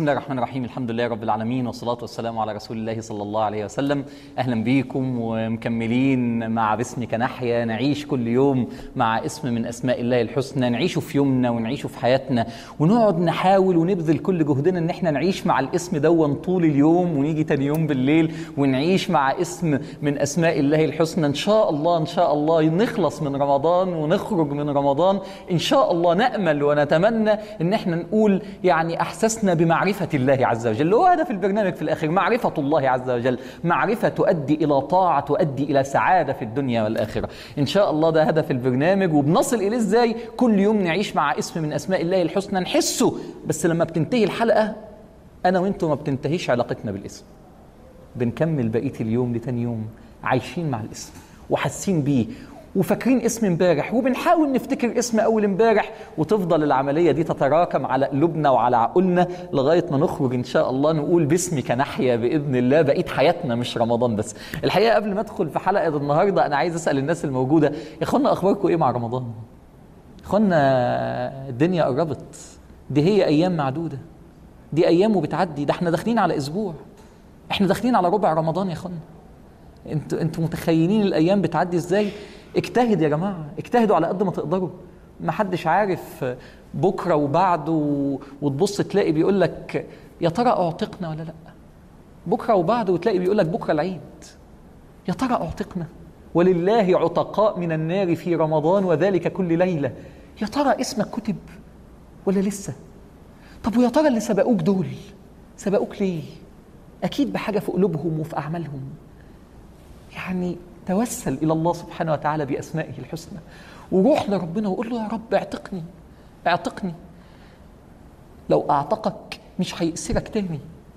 بسم الله الرحمن الرحيم الحمد لله رب العالمين والصلاة والسلام على رسول الله صلى الله عليه وسلم أهلا بيكم ومكملين مع باسمك نحيا نعيش كل يوم مع اسم من أسماء الله الحسنى نعيشه في يومنا ونعيشه في حياتنا ونقعد نحاول ونبذل كل جهدنا إن احنا نعيش مع الاسم دون طول اليوم ونيجي تاني يوم بالليل ونعيش مع اسم من أسماء الله الحسنى إن شاء الله إن شاء الله نخلص من رمضان ونخرج من رمضان إن شاء الله نأمل ونتمنى إن احنا نقول يعني أحسسنا بمعرفة الله عز وجل هو هدف البرنامج في الآخر معرفة الله عز وجل معرفة تؤدي إلى طاعة تؤدي إلى سعادة في الدنيا والآخرة إن شاء الله ده هدف البرنامج وبنصل إليه إزاي كل يوم نعيش مع اسم من أسماء الله الحسنى نحسه بس لما بتنتهي الحلقة أنا وإنتم ما بتنتهيش علاقتنا بالاسم بنكمل بقية اليوم لتاني يوم عايشين مع الاسم وحاسين بيه وفاكرين اسم امبارح وبنحاول نفتكر اسم اول امبارح وتفضل العمليه دي تتراكم على قلوبنا وعلى عقولنا لغايه ما نخرج ان شاء الله نقول باسمك نحيا باذن الله بقيه حياتنا مش رمضان بس الحقيقه قبل ما ادخل في حلقه النهارده انا عايز اسال الناس الموجوده يا اخوانا اخباركم ايه مع رمضان يا اخوانا الدنيا قربت دي هي ايام معدوده دي ايام وبتعدي ده احنا داخلين على اسبوع احنا داخلين على ربع رمضان يا اخوانا انتوا انتوا متخيلين الايام بتعدي ازاي اجتهد يا جماعه اجتهدوا على قد ما تقدروا ما حدش عارف بكره وبعده وتبص تلاقي بيقول لك يا ترى اعتقنا ولا لا بكره وبعده وتلاقي بيقول لك بكره العيد يا ترى اعتقنا ولله عتقاء من النار في رمضان وذلك كل ليله يا ترى اسمك كتب ولا لسه طب ويا ترى اللي سبقوك دول سبقوك ليه اكيد بحاجه في قلوبهم وفي اعمالهم يعني توسل الى الله سبحانه وتعالى باسمائه الحسنى وروح لربنا وقول له يا رب اعتقني اعتقني لو اعتقك مش هيأسرك تاني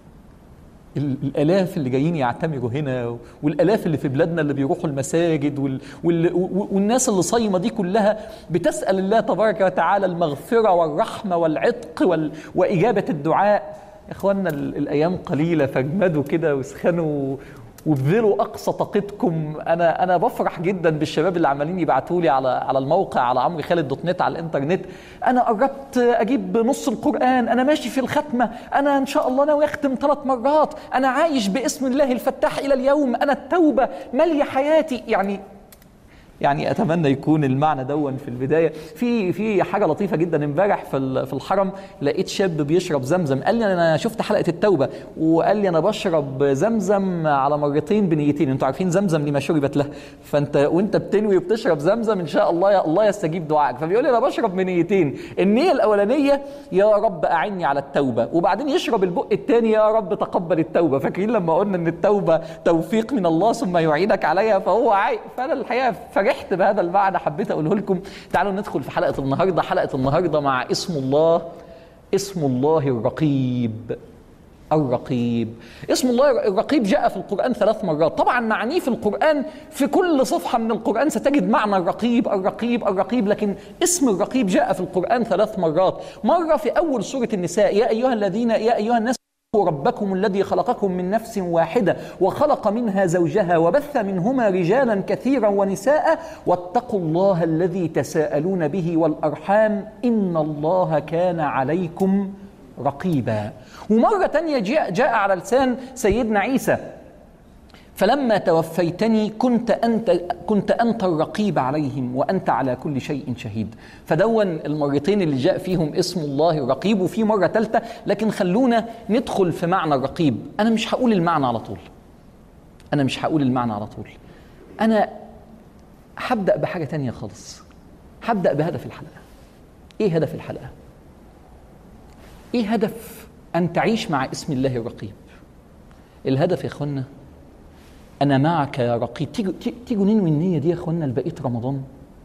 الالاف اللي جايين يعتمروا هنا والالاف اللي في بلادنا اللي بيروحوا المساجد وال... وال... والناس اللي صايمه دي كلها بتسال الله تبارك وتعالى المغفره والرحمه والعتق وال... واجابه الدعاء يا اخوانا الايام قليله فاجمدوا كده واسخنوا وابذلوا اقصى طاقتكم انا انا بفرح جدا بالشباب اللي عمالين يبعتوا لي على على الموقع على عمرو خالد دوت نت على الانترنت انا قربت اجيب نص القران انا ماشي في الختمه انا ان شاء الله ناوي اختم ثلاث مرات انا عايش باسم الله الفتاح الى اليوم انا التوبه ماليه حياتي يعني يعني اتمنى يكون المعنى دون في البدايه في في حاجه لطيفه جدا امبارح في في الحرم لقيت شاب بيشرب زمزم قال لي انا شفت حلقه التوبه وقال لي انا بشرب زمزم على مرتين بنيتين انتوا عارفين زمزم لما شربت له فانت وانت بتنوي وبتشرب زمزم ان شاء الله يا الله يستجيب دعائك فبيقول لي انا بشرب بنيتين النيه الاولانيه يا رب اعني على التوبه وبعدين يشرب البق الثاني يا رب تقبل التوبه فاكرين لما قلنا ان التوبه توفيق من الله ثم يعينك عليها فهو عاي فانا الحقيقه فرحت بهذا المعنى حبيت اقوله لكم تعالوا ندخل في حلقه النهارده حلقه النهارده مع اسم الله اسم الله الرقيب الرقيب اسم الله الرقيب جاء في القرآن ثلاث مرات طبعا معانيه في القرآن في كل صفحة من القرآن ستجد معنى الرقيب الرقيب الرقيب لكن اسم الرقيب جاء في القرآن ثلاث مرات مرة في أول سورة النساء يا أيها الذين يا أيها الناس ربكم الذي خلقكم من نفس واحده وخلق منها زوجها وبث منهما رجالا كثيرا ونساء واتقوا الله الذي تساءلون به والارحام ان الله كان عليكم رقيبا ومره تانية جاء, جاء على لسان سيدنا عيسى فلما توفيتني كنت انت كنت انت الرقيب عليهم وانت على كل شيء شهيد فدون المرتين اللي جاء فيهم اسم الله الرقيب وفي مره ثالثه لكن خلونا ندخل في معنى الرقيب انا مش هقول المعنى على طول انا مش هقول المعنى على طول انا هبدا بحاجه تانية خالص هبدا بهدف الحلقه ايه هدف الحلقه ايه هدف ان تعيش مع اسم الله الرقيب الهدف يا اخوانا أنا معك يا رقيب تيجوا تيجوا ننوي النية دي يا إخوانا لبقية رمضان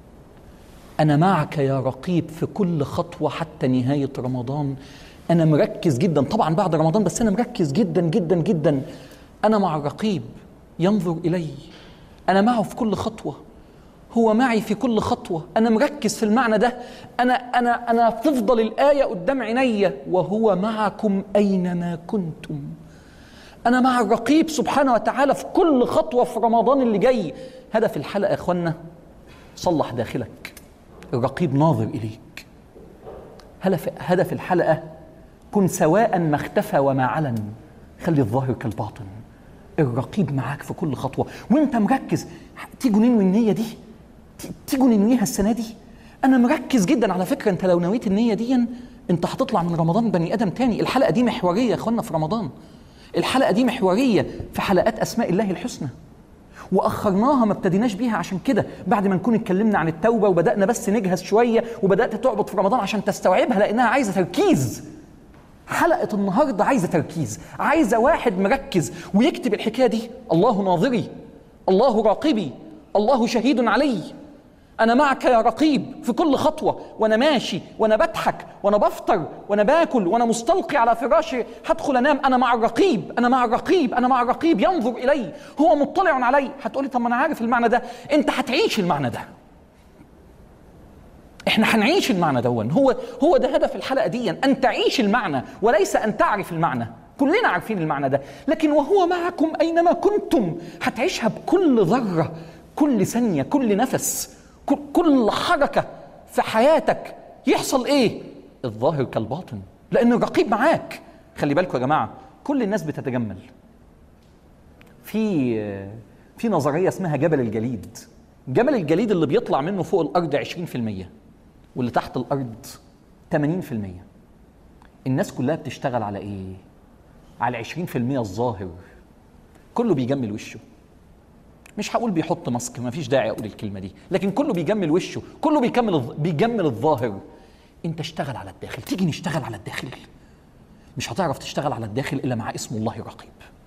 أنا معك يا رقيب في كل خطوة حتى نهاية رمضان أنا مركز جدا طبعا بعد رمضان بس أنا مركز جدا جدا جدا أنا مع الرقيب ينظر إلي أنا معه في كل خطوة هو معي في كل خطوة أنا مركز في المعنى ده أنا أنا أنا تفضل الآية قدام عيني وهو معكم أينما كنتم أنا مع الرقيب سبحانه وتعالى في كل خطوة في رمضان اللي جاي هدف الحلقة يا إخوانا صلح داخلك الرقيب ناظر إليك هدف هدف الحلقة كن سواء ما اختفى وما علن خلي الظاهر كالباطن الرقيب معاك في كل خطوه وانت مركز تيجوا ننوي النيه دي تيجوا ننويها السنه دي انا مركز جدا على فكره انت لو نويت النيه دي انت هتطلع من رمضان بني ادم تاني الحلقه دي محوريه يا اخوانا في رمضان الحلقه دي محوريه في حلقات اسماء الله الحسنى واخرناها ما ابتديناش بيها عشان كده بعد ما نكون اتكلمنا عن التوبه وبدانا بس نجهز شويه وبدات تعبد في رمضان عشان تستوعبها لانها عايزه تركيز حلقه النهارده عايزه تركيز عايزه واحد مركز ويكتب الحكايه دي الله ناظري الله راقبي الله شهيد علي أنا معك يا رقيب في كل خطوة وأنا ماشي وأنا بضحك وأنا بفطر وأنا باكل وأنا مستلقي على فراشي هدخل أنام أنا مع الرقيب أنا مع الرقيب أنا مع الرقيب ينظر إلي هو مطلع علي هتقولي طب ما أنا عارف المعنى ده أنت هتعيش المعنى ده احنا هنعيش المعنى دون هو هو ده هدف الحلقه دي ان تعيش المعنى وليس ان تعرف المعنى كلنا عارفين المعنى ده لكن وهو معكم اينما كنتم هتعيشها بكل ذره كل ثانيه كل نفس كل حركة في حياتك يحصل ايه الظاهر كالباطن لان الرقيب معاك خلي بالكم يا جماعة كل الناس بتتجمل في في نظرية اسمها جبل الجليد جبل الجليد اللي بيطلع منه فوق الأرض 20% واللي تحت الأرض 80% الناس كلها بتشتغل على ايه على 20% الظاهر كله بيجمل وشه مش هقول بيحط ماسك ما فيش داعي اقول الكلمه دي لكن كله بيجمل وشه كله بيكمل بيجمل الظاهر انت اشتغل على الداخل تيجي نشتغل على الداخل مش هتعرف تشتغل على الداخل الا مع اسم الله رقيب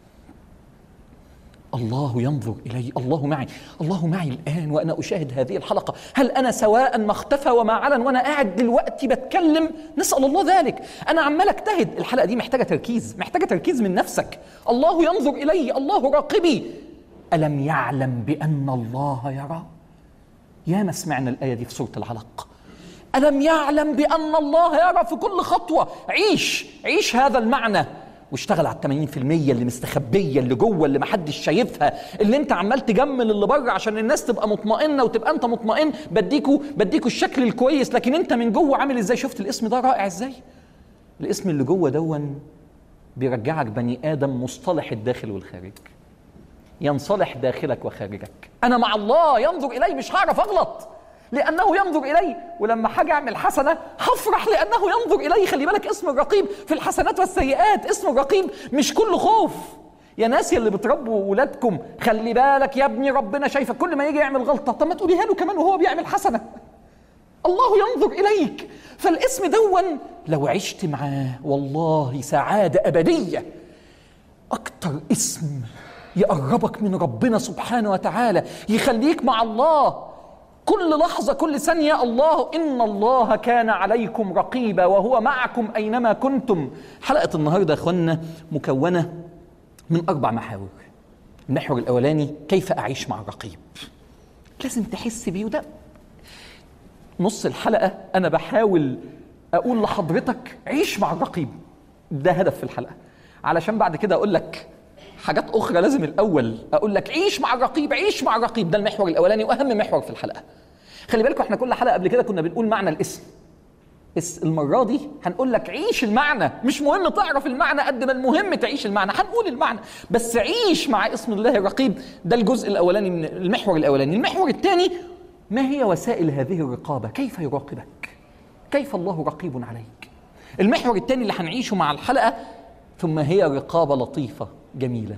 الله ينظر الي الله معي الله معي الان وانا اشاهد هذه الحلقه هل انا سواء ما اختفى وما علن وانا قاعد دلوقتي بتكلم نسال الله ذلك انا عمال اجتهد الحلقه دي محتاجه تركيز محتاجه تركيز من نفسك الله ينظر الي الله راقبي ألم يعلم بأن الله يرى يا ما سمعنا الآية دي في سورة العلق ألم يعلم بأن الله يرى في كل خطوة عيش عيش هذا المعنى واشتغل على الثمانين في المية اللي مستخبية اللي جوه اللي محدش شايفها اللي انت عمال تجمل اللي بره عشان الناس تبقى مطمئنة وتبقى انت مطمئن بديكوا بديكوا الشكل الكويس لكن انت من جوه عامل ازاي شفت الاسم ده رائع ازاي الاسم اللي جوه دون بيرجعك بني ادم مصطلح الداخل والخارج ينصلح داخلك وخارجك انا مع الله ينظر الي مش هعرف اغلط لانه ينظر الي ولما حاجه اعمل حسنه هفرح لانه ينظر الي خلي بالك اسم الرقيب في الحسنات والسيئات اسم الرقيب مش كله خوف يا ناس اللي بتربوا ولادكم خلي بالك يا ابني ربنا شايفك كل ما يجي يعمل غلطه طب ما تقوليها له كمان وهو بيعمل حسنه الله ينظر اليك فالاسم دون لو عشت معاه والله سعاده ابديه اكتر اسم يقربك من ربنا سبحانه وتعالى يخليك مع الله كل لحظة كل ثانية الله إن الله كان عليكم رقيبا وهو معكم أينما كنتم حلقة النهاردة يا أخوانا مكونة من أربع محاور المحور الأولاني كيف أعيش مع الرقيب لازم تحس بيه وده نص الحلقة أنا بحاول أقول لحضرتك عيش مع الرقيب ده هدف في الحلقة علشان بعد كده أقول لك حاجات اخرى لازم الاول اقول لك عيش مع الرقيب عيش مع الرقيب ده المحور الاولاني واهم محور في الحلقه خلي بالكم احنا كل حلقه قبل كده كنا بنقول معنى الاسم بس المرة دي هنقول لك عيش المعنى مش مهم تعرف المعنى قد ما المهم تعيش المعنى هنقول المعنى بس عيش مع اسم الله الرقيب ده الجزء الأولاني من المحور الأولاني المحور الثاني ما هي وسائل هذه الرقابة كيف يراقبك كيف الله رقيب عليك المحور الثاني اللي هنعيشه مع الحلقة ثم هي رقابة لطيفة جميلة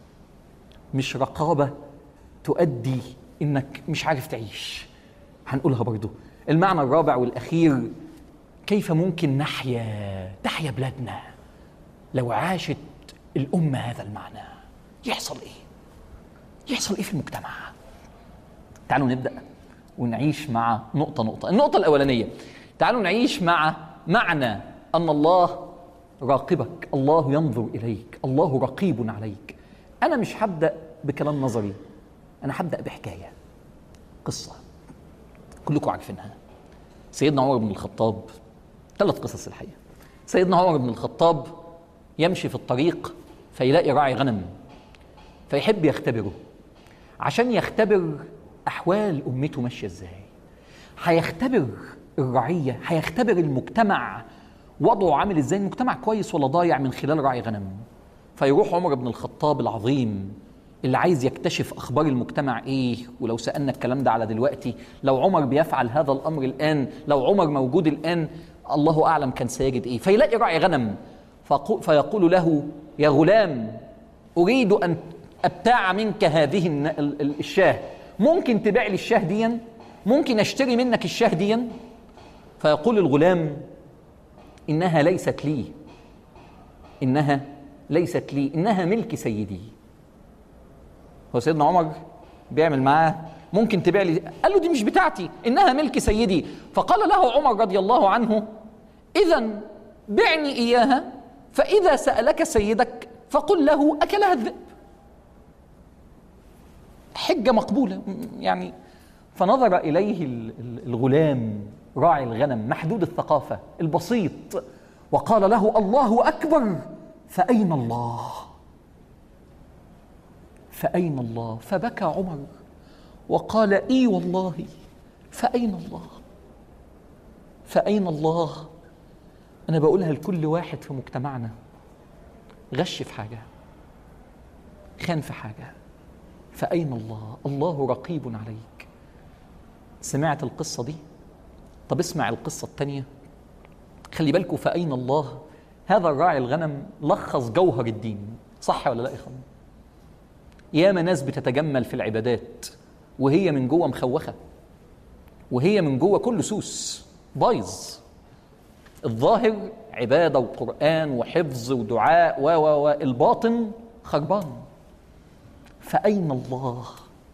مش رقابة تؤدي انك مش عارف تعيش هنقولها برضو المعنى الرابع والاخير كيف ممكن نحيا تحيا بلادنا لو عاشت الامه هذا المعنى يحصل ايه يحصل ايه في المجتمع تعالوا نبدا ونعيش مع نقطه نقطه النقطه الاولانيه تعالوا نعيش مع معنى ان الله راقبك الله ينظر اليك الله رقيب عليك انا مش هبدا بكلام نظري انا هبدا بحكايه قصه كلكم عارفينها سيدنا عمر بن الخطاب ثلاث قصص الحقيقه سيدنا عمر بن الخطاب يمشي في الطريق فيلاقي راعي غنم فيحب يختبره عشان يختبر احوال امته ماشيه ازاي هيختبر الرعيه هيختبر المجتمع وضعه عامل ازاي المجتمع كويس ولا ضايع من خلال راعي غنم فيروح عمر بن الخطاب العظيم اللي عايز يكتشف اخبار المجتمع ايه ولو سالنا الكلام ده على دلوقتي لو عمر بيفعل هذا الامر الان لو عمر موجود الان الله اعلم كان سيجد ايه فيلاقي راعي غنم فيقول له يا غلام اريد ان ابتاع منك هذه الشاه ممكن تبيع لي الشاه ديا ممكن اشتري منك الشاه ديا فيقول الغلام انها ليست لي انها ليست لي انها ملك سيدي هو سيدنا عمر بيعمل معاه ممكن تبيع لي قال له دي مش بتاعتي انها ملك سيدي فقال له عمر رضي الله عنه اذا بعني اياها فاذا سالك سيدك فقل له اكلها الذئب حجه مقبوله يعني فنظر اليه الغلام راعي الغنم محدود الثقافه البسيط وقال له الله اكبر فاين الله فأين الله فبكى عمر وقال إي والله فأين الله فأين الله أنا بقولها لكل واحد في مجتمعنا غش في حاجة خان في حاجة فأين الله الله رقيب عليك سمعت القصة دي طب اسمع القصة الثانية خلي بالكم فأين الله هذا الراعي الغنم لخص جوهر الدين صح ولا لا يا اخوان ياما ناس بتتجمل في العبادات وهي من جوه مخوخه وهي من جوه كله سوس بايظ الظاهر عباده وقران وحفظ ودعاء و و و الباطن خربان فاين الله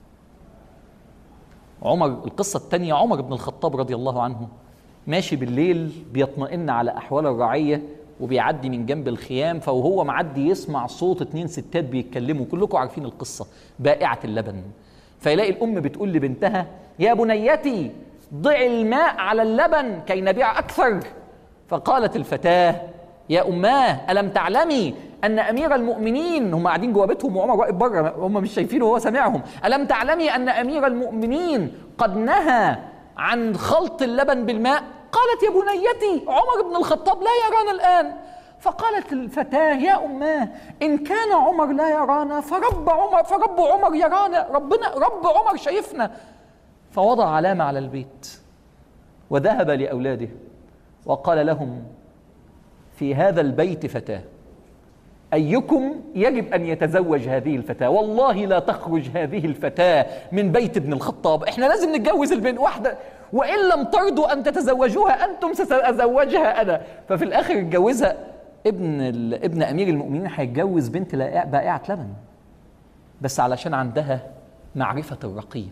عمر القصه الثانيه عمر بن الخطاب رضي الله عنه ماشي بالليل بيطمئن على احوال الرعيه وبيعدي من جنب الخيام فوهو معدي يسمع صوت اتنين ستات بيتكلموا كلكم عارفين القصة بائعة اللبن فيلاقي الأم بتقول لبنتها يا بنيتي ضع الماء على اللبن كي نبيع أكثر فقالت الفتاة يا أماه ألم تعلمي أن أمير المؤمنين هم قاعدين جوا بيتهم وعمر واقف بره هم مش شايفينه وهو سامعهم ألم تعلمي أن أمير المؤمنين قد نهى عن خلط اللبن بالماء قالت يا بنيتي عمر بن الخطاب لا يرانا الآن فقالت الفتاة يا أماه إن كان عمر لا يرانا فرب عمر فرب عمر يرانا ربنا رب عمر شايفنا فوضع علامة على البيت وذهب لأولاده وقال لهم في هذا البيت فتاة أيكم يجب أن يتزوج هذه الفتاة والله لا تخرج هذه الفتاة من بيت ابن الخطاب إحنا لازم نتجوز البنت واحدة وإن لم ترضوا أن تتزوجوها أنتم سأزوجها أنا ففي الآخر اتجوزها ابن ابن أمير المؤمنين هيتجوز بنت بائعة لبن بس علشان عندها معرفة الرقيب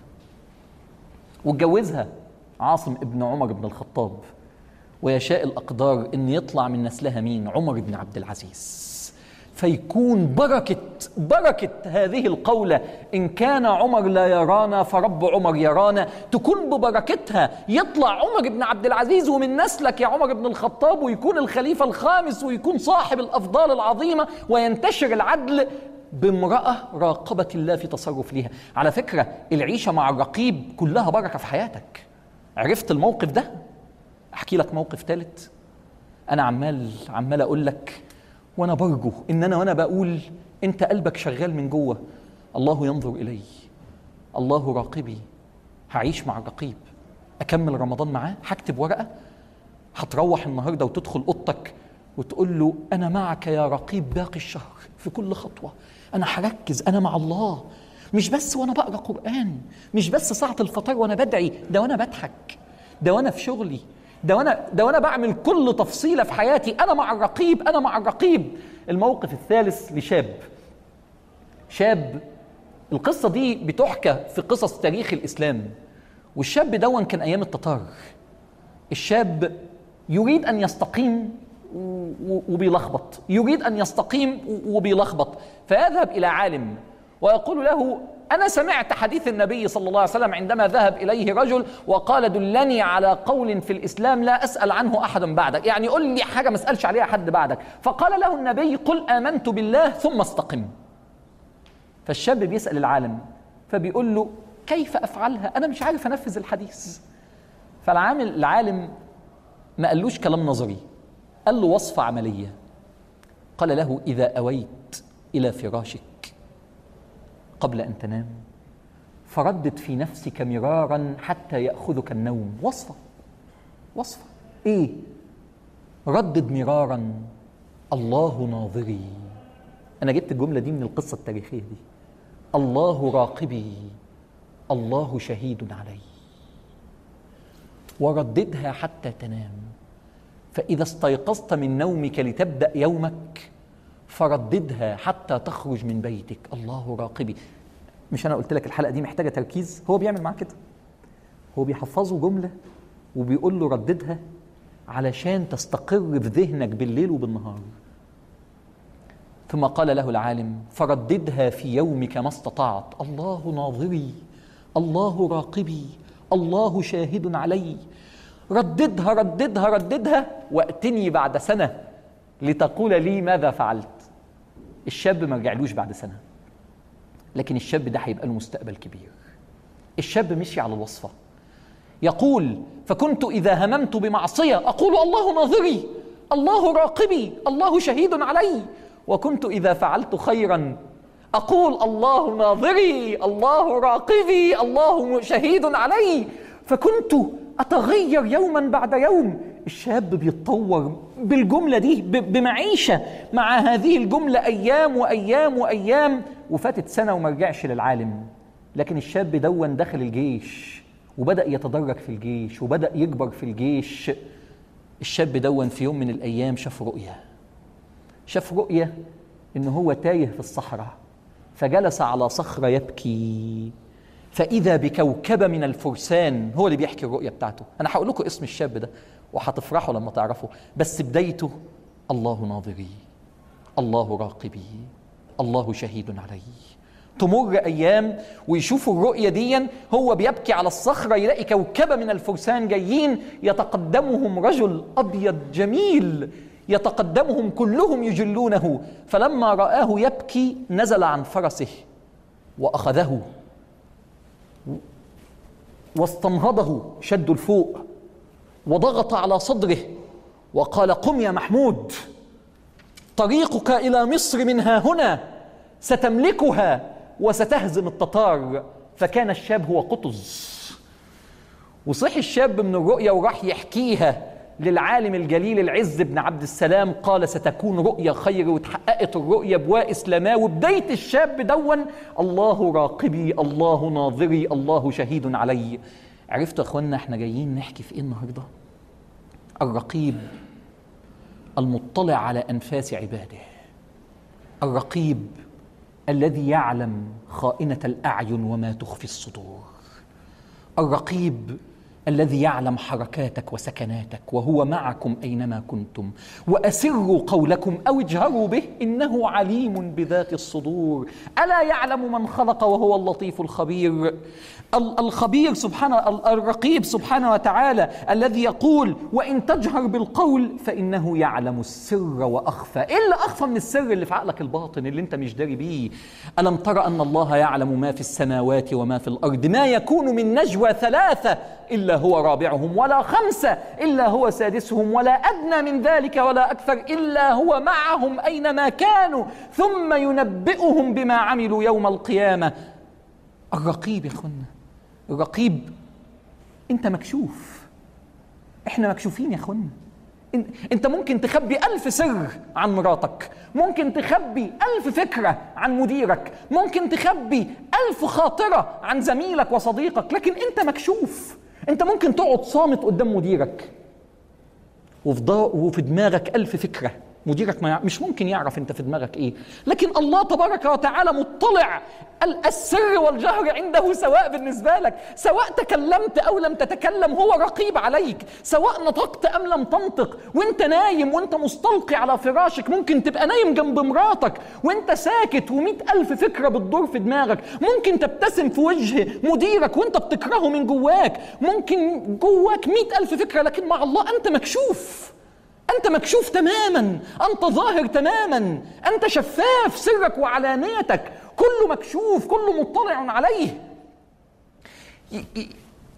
واتجوزها عاصم ابن عمر بن الخطاب ويشاء الأقدار أن يطلع من نسلها مين عمر بن عبد العزيز فيكون بركة بركة هذه القولة إن كان عمر لا يرانا فرب عمر يرانا تكون ببركتها يطلع عمر بن عبد العزيز ومن نسلك يا عمر بن الخطاب ويكون الخليفة الخامس ويكون صاحب الأفضال العظيمة وينتشر العدل بامرأة راقبة الله في تصرف ليها على فكرة العيشة مع الرقيب كلها بركة في حياتك عرفت الموقف ده أحكي لك موقف ثالث أنا عمال عمال أقول لك وانا برجو ان انا وانا بقول انت قلبك شغال من جوه الله ينظر الي الله راقبي هعيش مع الرقيب اكمل رمضان معاه هكتب ورقه هتروح النهارده وتدخل اوضتك وتقول له انا معك يا رقيب باقي الشهر في كل خطوه انا هركز انا مع الله مش بس وانا بقرا قران مش بس ساعه الفطار وانا بدعي ده وانا بضحك ده وانا في شغلي ده وانا ده وانا بعمل كل تفصيله في حياتي انا مع الرقيب انا مع الرقيب الموقف الثالث لشاب شاب القصه دي بتحكى في قصص تاريخ الاسلام والشاب دون كان ايام التتار الشاب يريد ان يستقيم وبيلخبط يريد ان يستقيم وبيلخبط فيذهب الى عالم ويقول له أنا سمعت حديث النبي صلى الله عليه وسلم عندما ذهب إليه رجل وقال دلني على قول في الإسلام لا أسأل عنه أحد بعدك يعني قل لي حاجة ما أسألش عليها حد بعدك فقال له النبي قل آمنت بالله ثم استقم فالشاب بيسأل العالم فبيقول له كيف أفعلها أنا مش عارف أنفذ الحديث فالعامل العالم ما قالوش كلام نظري قال له وصفة عملية قال له إذا أويت إلى فراشك قبل أن تنام فردد في نفسك مرارا حتى يأخذك النوم وصفة وصفة إيه ردد مرارا الله ناظري أنا جبت الجملة دي من القصة التاريخية دي الله راقبي الله شهيد علي ورددها حتى تنام فإذا استيقظت من نومك لتبدأ يومك فرددها حتى تخرج من بيتك الله راقبي مش أنا قلت لك الحلقة دي محتاجة تركيز هو بيعمل معاه كده هو بيحفظه جملة وبيقول له رددها علشان تستقر في ذهنك بالليل وبالنهار ثم قال له العالم فرددها في يومك ما استطعت الله ناظري الله راقبي الله شاهد علي رددها رددها رددها واتني بعد سنه لتقول لي ماذا فعلت الشاب ما رجعلوش بعد سنه لكن الشاب ده هيبقى له مستقبل كبير الشاب مشي على الوصفه يقول فكنت اذا هممت بمعصيه اقول الله ناظري الله راقبي الله شهيد علي وكنت اذا فعلت خيرا اقول الله ناظري الله راقبي الله شهيد علي فكنت اتغير يوما بعد يوم الشاب بيتطور بالجمله دي بمعيشه مع هذه الجمله ايام وايام وايام وفاتت سنه وما رجعش للعالم لكن الشاب دون دخل الجيش وبدا يتدرج في الجيش وبدا يكبر في الجيش الشاب دون في يوم من الايام شاف رؤيه شاف رؤيه ان هو تايه في الصحراء فجلس على صخره يبكي فاذا بكوكبه من الفرسان هو اللي بيحكي الرؤيه بتاعته انا هقول لكم اسم الشاب ده وهتفرحوا لما تعرفوا بس بدايته الله ناظري الله راقبي الله شهيد علي تمر ايام ويشوفوا الرؤيه دي هو بيبكي على الصخره يلاقي كوكبه من الفرسان جايين يتقدمهم رجل ابيض جميل يتقدمهم كلهم يجلونه فلما رآه يبكي نزل عن فرسه وأخذه واستنهضه شد الفوق وضغط على صدره وقال قم يا محمود طريقك إلى مصر من ها هنا ستملكها وستهزم التتار فكان الشاب هو قطز وصحي الشاب من الرؤيا وراح يحكيها للعالم الجليل العز بن عبد السلام قال ستكون رؤيا خير وتحققت الرؤيا بواء سلاماه وبداية الشاب دون الله راقبي الله ناظري الله شهيد علي عرفتوا يا اخوانا احنا جايين نحكي في ايه النهارده الرقيب المطلع على انفاس عباده الرقيب الذي يعلم خائنه الاعين وما تخفي الصدور الرقيب الذي يعلم حركاتك وسكناتك وهو معكم اينما كنتم واسروا قولكم او اجهروا به انه عليم بذات الصدور الا يعلم من خلق وهو اللطيف الخبير الخبير سبحانه الرقيب سبحانه وتعالى الذي يقول وان تجهر بالقول فانه يعلم السر واخفى ايه اللي اخفى من السر اللي في عقلك الباطن اللي انت مش داري بيه الم ترى ان الله يعلم ما في السماوات وما في الارض ما يكون من نجوى ثلاثه الا هو رابعهم ولا خمسه الا هو سادسهم ولا ادنى من ذلك ولا اكثر الا هو معهم اينما كانوا ثم ينبئهم بما عملوا يوم القيامه الرقيب يا اخوانا الرقيب انت مكشوف احنا مكشوفين يا اخوانا انت ممكن تخبي ألف سر عن مراتك ممكن تخبي ألف فكرة عن مديرك ممكن تخبي ألف خاطرة عن زميلك وصديقك لكن انت مكشوف انت ممكن تقعد صامت قدام مديرك وفي دماغك ألف فكرة مديرك ما مش ممكن يعرف انت في دماغك ايه لكن الله تبارك وتعالى مطلع السر والجهر عنده سواء بالنسبة لك سواء تكلمت أو لم تتكلم هو رقيب عليك سواء نطقت أم لم تنطق وانت نايم وانت مستلقي على فراشك ممكن تبقى نايم جنب مراتك وانت ساكت ومئة ألف فكرة بتدور في دماغك ممكن تبتسم في وجه مديرك وانت بتكرهه من جواك ممكن جواك مئة ألف فكرة لكن مع الله أنت مكشوف أنت مكشوف تماما أنت ظاهر تماما أنت شفاف سرك وعلانيتك كله مكشوف كله مطلع عليه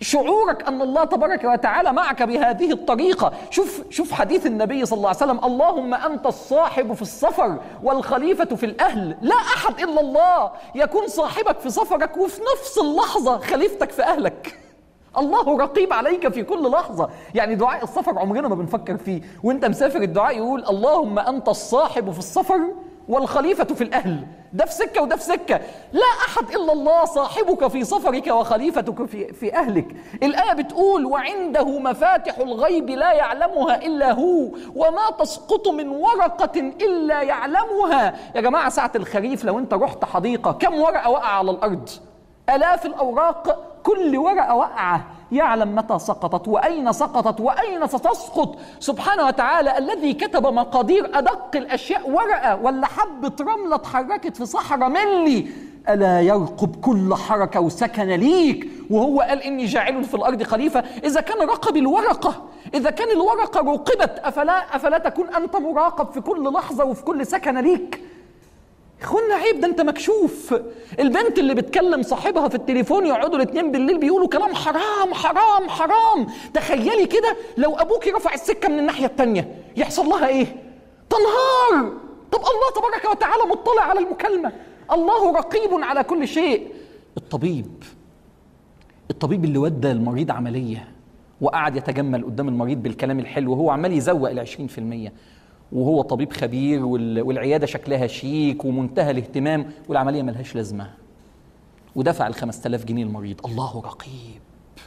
شعورك ان الله تبارك وتعالى معك بهذه الطريقه شوف شوف حديث النبي صلى الله عليه وسلم اللهم انت الصاحب في السفر والخليفه في الاهل لا احد الا الله يكون صاحبك في سفرك وفي نفس اللحظه خليفتك في اهلك الله رقيب عليك في كل لحظة يعني دعاء السفر عمرنا ما بنفكر فيه وانت مسافر الدعاء يقول اللهم أنت الصاحب في السفر والخليفة في الأهل ده في سكة وده في سكة لا أحد إلا الله صاحبك في سفرك وخليفتك في, في أهلك الآية بتقول وعنده مفاتح الغيب لا يعلمها إلا هو وما تسقط من ورقة إلا يعلمها يا جماعة ساعة الخريف لو أنت رحت حديقة كم ورقة وقع على الأرض آلاف الأوراق كل ورقة وقعة يعلم متى سقطت وأين سقطت وأين ستسقط سبحانه وتعالى الذي كتب مقادير أدق الأشياء ورقة ولا حبة رملة اتحركت في صحراء ملي ألا يرقب كل حركة وسكن ليك وهو قال إني جاعل في الأرض خليفة إذا كان رقب الورقة إذا كان الورقة رقبت أفلا أفلا تكون أنت مراقب في كل لحظة وفي كل سكن ليك اخوانا عيب ده انت مكشوف البنت اللي بتكلم صاحبها في التليفون يقعدوا الاثنين بالليل بيقولوا كلام حرام حرام حرام تخيلي كده لو ابوكي رفع السكه من الناحيه الثانيه يحصل لها ايه تنهار طب الله تبارك وتعالى مطلع على المكالمه الله رقيب على كل شيء الطبيب الطبيب اللي ودى المريض عمليه وقعد يتجمل قدام المريض بالكلام الحلو وهو عمال يزوق ال 20% وهو طبيب خبير والعياده شكلها شيك ومنتهى الاهتمام والعمليه ملهاش لازمه ودفع ال 5000 جنيه المريض الله رقيب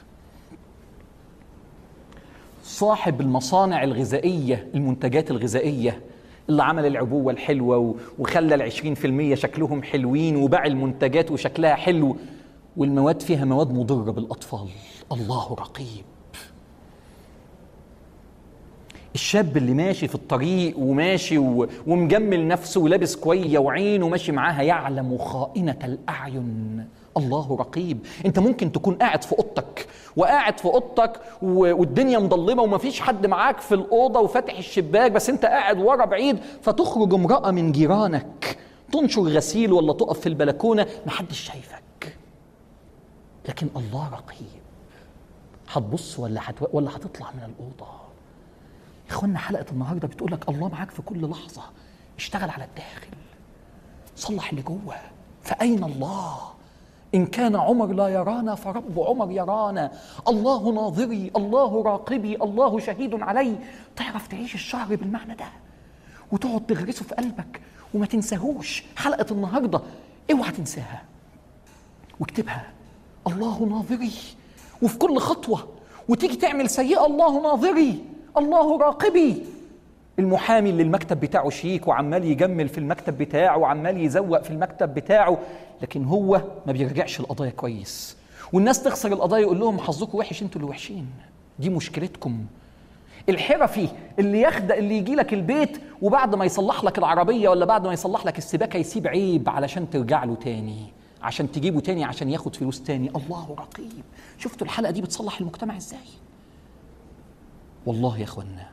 صاحب المصانع الغذائيه المنتجات الغذائيه اللي عمل العبوه الحلوه وخلى ال 20% شكلهم حلوين وباع المنتجات وشكلها حلو والمواد فيها مواد مضره بالاطفال الله رقيب الشاب اللي ماشي في الطريق وماشي ومجمل نفسه ولابس كوية وعينه ماشي معاها يعلم خائنة الأعين الله رقيب انت ممكن تكون قاعد في اوضتك وقاعد في اوضتك والدنيا مضلمه ومفيش حد معاك في الاوضه وفاتح الشباك بس انت قاعد ورا بعيد فتخرج امراه من جيرانك تنشر غسيل ولا تقف في البلكونه محدش شايفك لكن الله رقيب هتبص ولا حت... ولا هتطلع من الاوضه اخوانا حلقه النهارده بتقول لك الله معاك في كل لحظه اشتغل على الداخل صلح اللي جوه فاين الله ان كان عمر لا يرانا فرب عمر يرانا الله ناظري الله راقبي الله شهيد علي تعرف تعيش الشهر بالمعنى ده وتقعد تغرسه في قلبك وما تنساهوش حلقه النهارده اوعى تنساها واكتبها الله ناظري وفي كل خطوه وتيجي تعمل سيئه الله ناظري الله راقبي المحامي اللي المكتب بتاعه شيك وعمال يجمل في المكتب بتاعه وعمال يزوق في المكتب بتاعه لكن هو ما بيرجعش القضايا كويس والناس تخسر القضايا يقول لهم حظكم وحش انتوا اللي وحشين دي مشكلتكم الحرفي اللي ياخد اللي يجي لك البيت وبعد ما يصلح لك العربيه ولا بعد ما يصلح لك السباكه يسيب عيب علشان ترجع له تاني عشان تجيبه تاني عشان ياخد فلوس تاني الله رقيب شفتوا الحلقه دي بتصلح المجتمع ازاي والله يا اخوانا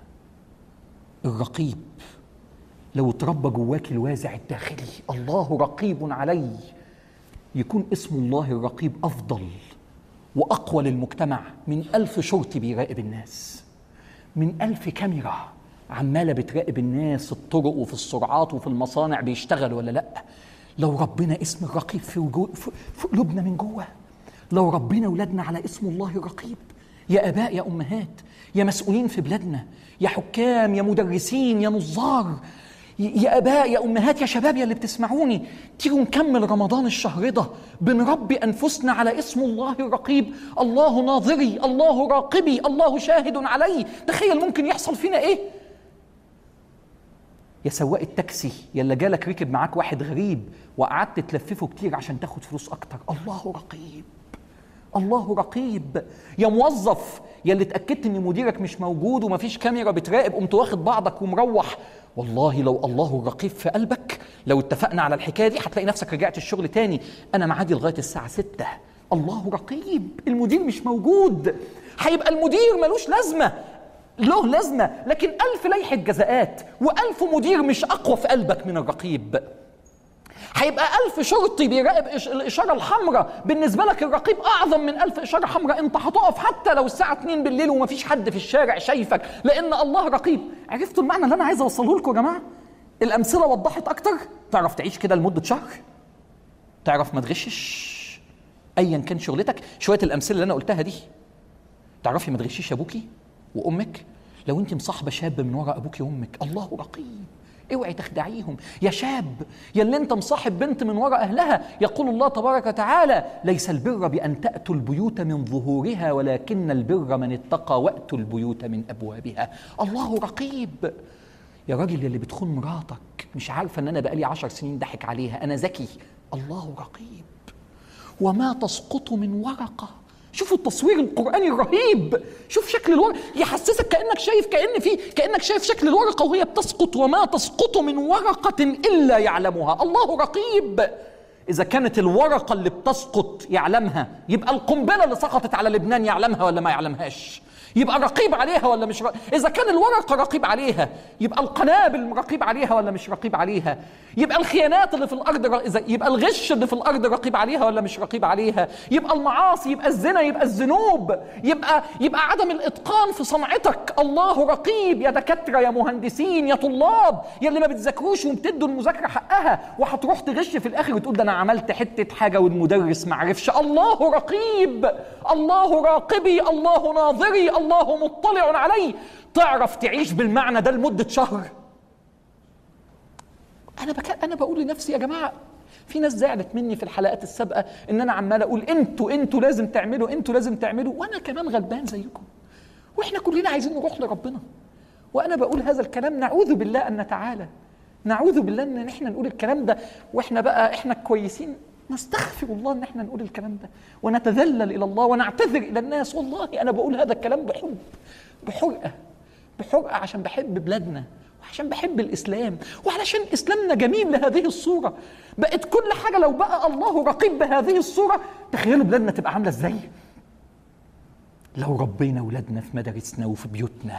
الرقيب لو اتربى جواك الوازع الداخلي الله رقيب علي يكون اسم الله الرقيب أفضل وأقوى للمجتمع من ألف شرطي بيراقب الناس من ألف كاميرا عمالة بتراقب الناس الطرق وفي السرعات وفي المصانع بيشتغل ولا لأ لو ربنا اسم الرقيب في, في قلوبنا من جوه لو ربنا ولادنا على اسم الله الرقيب يا اباء يا امهات يا مسؤولين في بلادنا يا حكام يا مدرسين يا نظار يا اباء يا امهات يا شباب يا اللي بتسمعوني تيجوا نكمل رمضان الشهر ده بنربي انفسنا على اسم الله الرقيب الله ناظري الله راقبي الله شاهد علي تخيل ممكن يحصل فينا ايه يا سواق التاكسي يا اللي جالك ركب معاك واحد غريب وقعدت تلففه كتير عشان تاخد فلوس اكتر الله رقيب الله رقيب يا موظف يا اللي اتاكدت ان مديرك مش موجود ومفيش كاميرا بتراقب قمت واخد بعضك ومروح والله لو الله الرقيب في قلبك لو اتفقنا على الحكايه دي هتلاقي نفسك رجعت الشغل تاني انا معادي لغايه الساعه 6 الله رقيب المدير مش موجود هيبقى المدير ملوش لازمه له لازمه لكن ألف لائحه جزاءات وألف مدير مش اقوى في قلبك من الرقيب هيبقى ألف شرطي بيراقب الإشارة الحمراء بالنسبة لك الرقيب أعظم من ألف إشارة حمراء أنت هتقف حتى لو الساعة 2 بالليل ومفيش حد في الشارع شايفك لأن الله رقيب عرفتوا المعنى اللي أنا عايز أوصله لكم يا جماعة الأمثلة وضحت أكتر تعرف تعيش كده لمدة شهر تعرف ما تغشش أيا كان شغلتك شوية الأمثلة اللي أنا قلتها دي تعرفي ما تغشيش أبوكي وأمك لو أنت مصاحبة شاب من وراء أبوكي وأمك الله رقيب اوعي تخدعيهم يا شاب يا اللي انت مصاحب بنت من وراء اهلها يقول الله تبارك وتعالى ليس البر بان تاتوا البيوت من ظهورها ولكن البر من اتقى واتوا البيوت من ابوابها الله رقيب يا راجل اللي بتخون مراتك مش عارفه ان انا بقالي عشر سنين ضحك عليها انا ذكي الله رقيب وما تسقط من ورقه شوفوا التصوير القرآني الرهيب شوف شكل الورقة يحسسك كأنك شايف كأن في كأنك شايف شكل الورقة وهي بتسقط وما تسقط من ورقة إلا يعلمها الله رقيب إذا كانت الورقة اللي بتسقط يعلمها يبقى القنبلة اللي سقطت على لبنان يعلمها ولا ما يعلمها يبقى رقيب عليها ولا مش رقيب إذا كان الورقة رقيب عليها يبقى القنابل رقيب عليها ولا مش رقيب عليها يبقى الخيانات اللي في الأرض إذا يبقى الغش اللي في الأرض رقيب عليها ولا مش رقيب عليها يبقى المعاصي يبقى الزنا يبقى الذنوب يبقى يبقى عدم الإتقان في صنعتك الله رقيب يا دكاترة يا مهندسين يا طلاب يا اللي ما بتذاكروش وبتدوا المذاكرة حقها وهتروح تغش في الآخر وتقول ده أنا عملت حتة حاجة والمدرس ما عرفش الله رقيب الله راقبي الله ناظري الله مطلع علي تعرف تعيش بالمعنى ده لمدة شهر انا بك... انا بقول لنفسي يا جماعه في ناس زعلت مني في الحلقات السابقه ان انا عمال اقول انتوا انتوا لازم تعملوا انتوا لازم تعملوا وانا كمان غلبان زيكم واحنا كلنا عايزين نروح لربنا وانا بقول هذا الكلام نعوذ بالله ان نتعالى نعوذ بالله ان احنا نقول الكلام ده واحنا بقى احنا كويسين نستغفر الله ان احنا نقول الكلام ده ونتذلل الى الله ونعتذر الى الناس والله انا بقول هذا الكلام بحب بحرقه بحرقه عشان بحب بلادنا وعشان بحب الاسلام وعلشان اسلامنا جميل لهذه الصوره بقت كل حاجه لو بقى الله رقيب بهذه الصوره تخيلوا بلادنا تبقى عامله ازاي لو ربينا اولادنا في مدارسنا وفي بيوتنا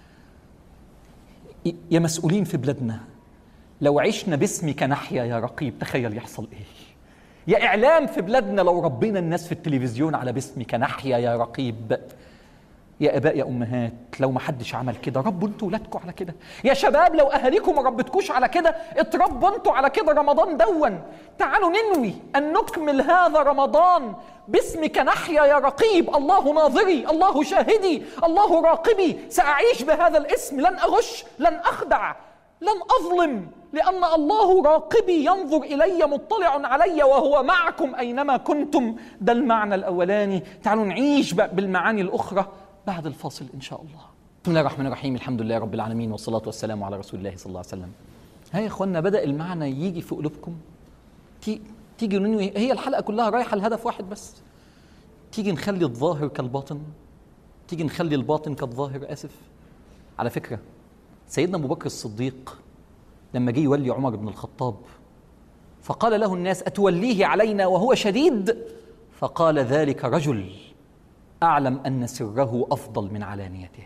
يا مسؤولين في بلادنا لو عشنا باسمك نحيا يا رقيب تخيل يحصل ايه يا اعلام في بلادنا لو ربينا الناس في التلفزيون على باسمك نحيا يا رقيب يا اباء يا امهات لو ما حدش عمل كده ربوا انتوا ولادكم على كده يا شباب لو اهاليكم ما ربتكوش على كده اتربوا انتوا على كده رمضان دون تعالوا ننوي ان نكمل هذا رمضان باسمك نحيا يا رقيب الله ناظري الله شاهدي الله راقبي ساعيش بهذا الاسم لن اغش لن اخدع لن اظلم لان الله راقبي ينظر الي مطلع علي وهو معكم اينما كنتم ده المعنى الاولاني تعالوا نعيش بالمعاني الاخرى بعد الفاصل إن شاء الله بسم الله الرحمن الرحيم الحمد لله رب العالمين والصلاة والسلام على رسول الله صلى الله عليه وسلم ها يا إخوانا بدأ المعنى يجي في قلوبكم تيجي ننوي هي الحلقة كلها رايحة لهدف واحد بس تيجي نخلي الظاهر كالباطن تيجي نخلي الباطن كالظاهر آسف على فكرة سيدنا أبو بكر الصديق لما جه يولي عمر بن الخطاب فقال له الناس أتوليه علينا وهو شديد فقال ذلك رجل أعلم أن سره أفضل من علانيته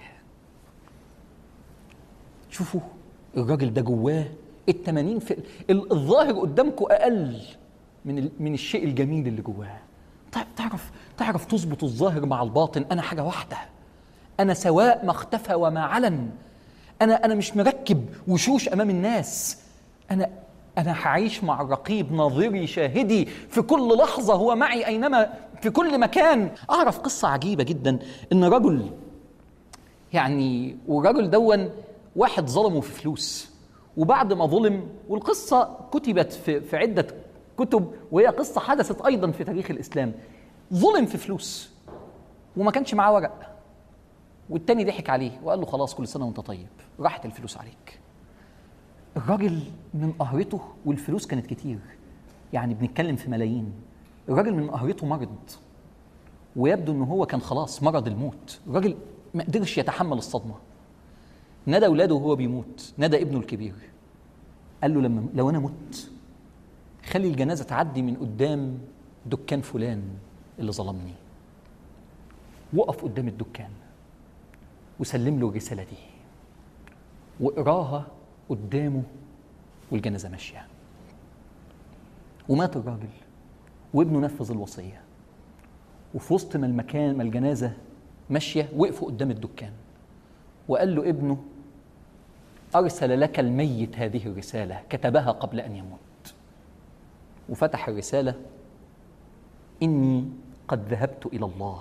شوفوا الراجل ده جواه التمانين في الظاهر قدامكم أقل من من الشيء الجميل اللي جواه تعرف تعرف تظبط الظاهر مع الباطن أنا حاجة واحدة أنا سواء ما اختفى وما علن أنا أنا مش مركب وشوش أمام الناس أنا أنا هعيش مع الرقيب ناظري شاهدي في كل لحظة هو معي أينما في كل مكان أعرف قصة عجيبة جدا إن رجل يعني والرجل دون واحد ظلمه في فلوس وبعد ما ظلم والقصة كتبت في, في عدة كتب وهي قصة حدثت أيضا في تاريخ الإسلام ظلم في فلوس وما كانش معاه ورق والتاني ضحك عليه وقال له خلاص كل سنة وانت طيب راحت الفلوس عليك الراجل من قهرته والفلوس كانت كتير يعني بنتكلم في ملايين الراجل من قهرته مرض ويبدو ان هو كان خلاص مرض الموت الراجل ما قدرش يتحمل الصدمه نادى اولاده وهو بيموت نادى ابنه الكبير قال له لما لو انا مت خلي الجنازه تعدي من قدام دكان فلان اللي ظلمني وقف قدام الدكان وسلم له الرساله دي واقراها قدامه والجنازه ماشيه ومات الراجل وابنه نفذ الوصيه وفي وسط ما المكان ما الجنازه ماشيه وقفوا قدام الدكان وقال له ابنه ارسل لك الميت هذه الرساله كتبها قبل ان يموت وفتح الرساله اني قد ذهبت الى الله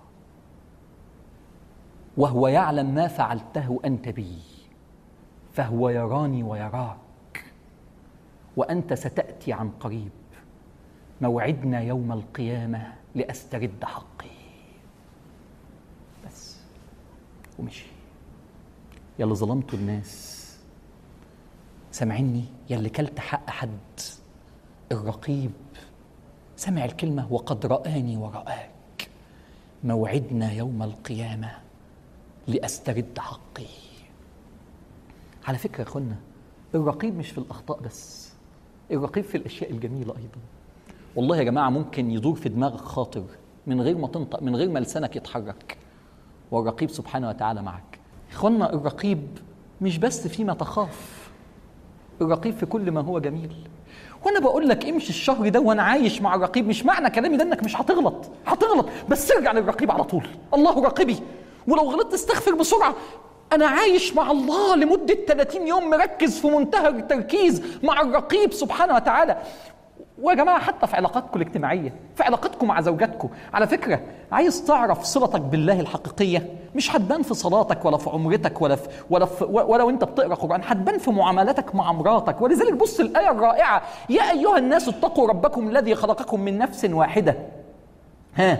وهو يعلم ما فعلته انت بي فهو يراني ويراك وانت ستاتي عن قريب موعدنا يوم القيامه لاسترد حقي بس ومشي يا اللي ظلمتوا الناس سامعيني يا اللي كلت حق حد الرقيب سمع الكلمه وقد رآني ورآك موعدنا يوم القيامه لاسترد حقي على فكره يا اخوانا الرقيب مش في الاخطاء بس الرقيب في الاشياء الجميله ايضا والله يا جماعه ممكن يدور في دماغك خاطر من غير ما تنطق من غير ما لسانك يتحرك والرقيب سبحانه وتعالى معك اخوانا الرقيب مش بس فيما تخاف الرقيب في كل ما هو جميل وانا بقول لك امشي الشهر ده وانا عايش مع الرقيب مش معنى كلامي ده انك مش هتغلط هتغلط بس ارجع للرقيب على طول الله رقيبي ولو غلطت استغفر بسرعه انا عايش مع الله لمده 30 يوم مركز في منتهى التركيز مع الرقيب سبحانه وتعالى ويا جماعه حتى في علاقاتكم الاجتماعيه في علاقتكم مع زوجاتكم على فكره عايز تعرف صلتك بالله الحقيقيه مش هتبان في صلاتك ولا في عمرتك ولا في ولا في ولا وانت بتقرا قران هتبان في معاملاتك مع مراتك ولذلك بص الايه الرائعه يا ايها الناس اتقوا ربكم الذي خلقكم من نفس واحده ها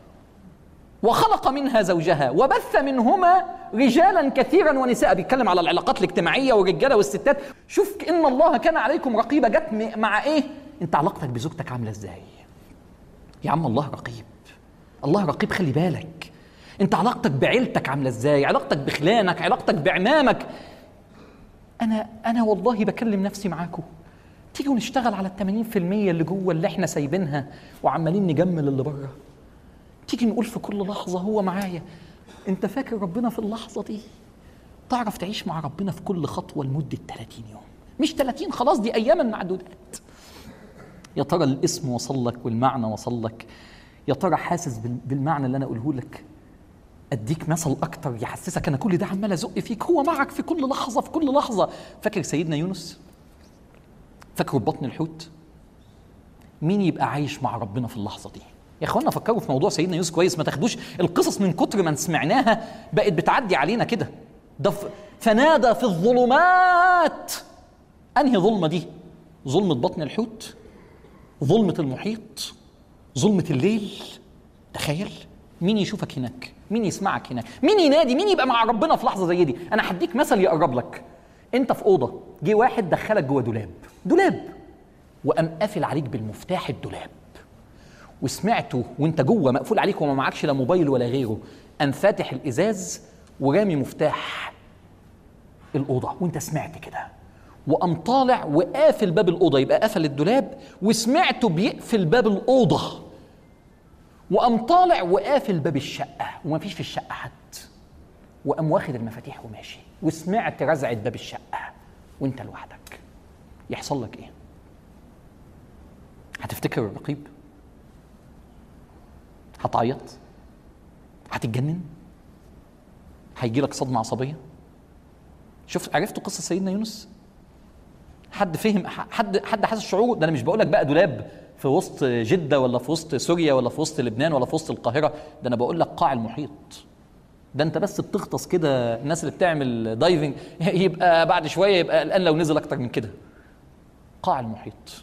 وخلق منها زوجها وبث منهما رجالا كثيرا ونساء بيتكلم على العلاقات الاجتماعيه والرجاله والستات شوف ان الله كان عليكم رقيبه جت مع ايه انت علاقتك بزوجتك عامله ازاي يا عم الله رقيب الله رقيب خلي بالك انت علاقتك بعيلتك عامله ازاي علاقتك بخلانك علاقتك بعمامك انا انا والله بكلم نفسي معاكم تيجوا نشتغل على ال 80% اللي جوه اللي احنا سايبينها وعمالين نجمل اللي بره تيجي نقول في كل لحظه هو معايا انت فاكر ربنا في اللحظه دي تعرف تعيش مع ربنا في كل خطوه لمده 30 يوم مش 30 خلاص دي اياما معدودات يا ترى الاسم وصل لك والمعنى وصل لك يا ترى حاسس بالمعنى اللي انا اقوله لك اديك مثل اكتر يحسسك انا كل ده عمال ازق فيك هو معك في كل لحظه في كل لحظه فاكر سيدنا يونس فاكره بطن الحوت مين يبقى عايش مع ربنا في اللحظه دي يا اخوانا فكروا في موضوع سيدنا يوسف كويس ما تاخدوش القصص من كتر ما سمعناها بقت بتعدي علينا كده ده فنادى في الظلمات انهي ظلمه دي ظلمه بطن الحوت ظلمه المحيط ظلمه الليل تخيل مين يشوفك هناك مين يسمعك هناك مين ينادي مين يبقى مع ربنا في لحظه زي دي انا هديك مثل يقرب لك انت في اوضه جه واحد دخلك جوه دولاب دولاب وقام قافل عليك بالمفتاح الدولاب وسمعته وانت جوه مقفول عليك وما معكش لا موبايل ولا غيره قام فاتح الازاز ورامي مفتاح الاوضه وانت سمعت كده وقام طالع وقافل باب الاوضه يبقى قفل الدولاب وسمعته بيقفل باب الاوضه وقام طالع وقافل باب الشقه ومفيش في الشقه حد وقام واخد المفاتيح وماشي وسمعت رزعه باب الشقه وانت لوحدك يحصل لك ايه هتفتكر الرقيب هتعيط هتتجنن هيجي لك صدمه عصبيه شوف عرفتوا قصه سيدنا يونس حد فهم حد حد حاسس شعوره ده انا مش بقول لك بقى دولاب في وسط جده ولا في وسط سوريا ولا في وسط لبنان ولا في وسط القاهره ده انا بقول لك قاع المحيط ده انت بس بتغطس كده الناس اللي بتعمل دايفنج يبقى بعد شويه يبقى الان لو نزل اكتر من كده قاع المحيط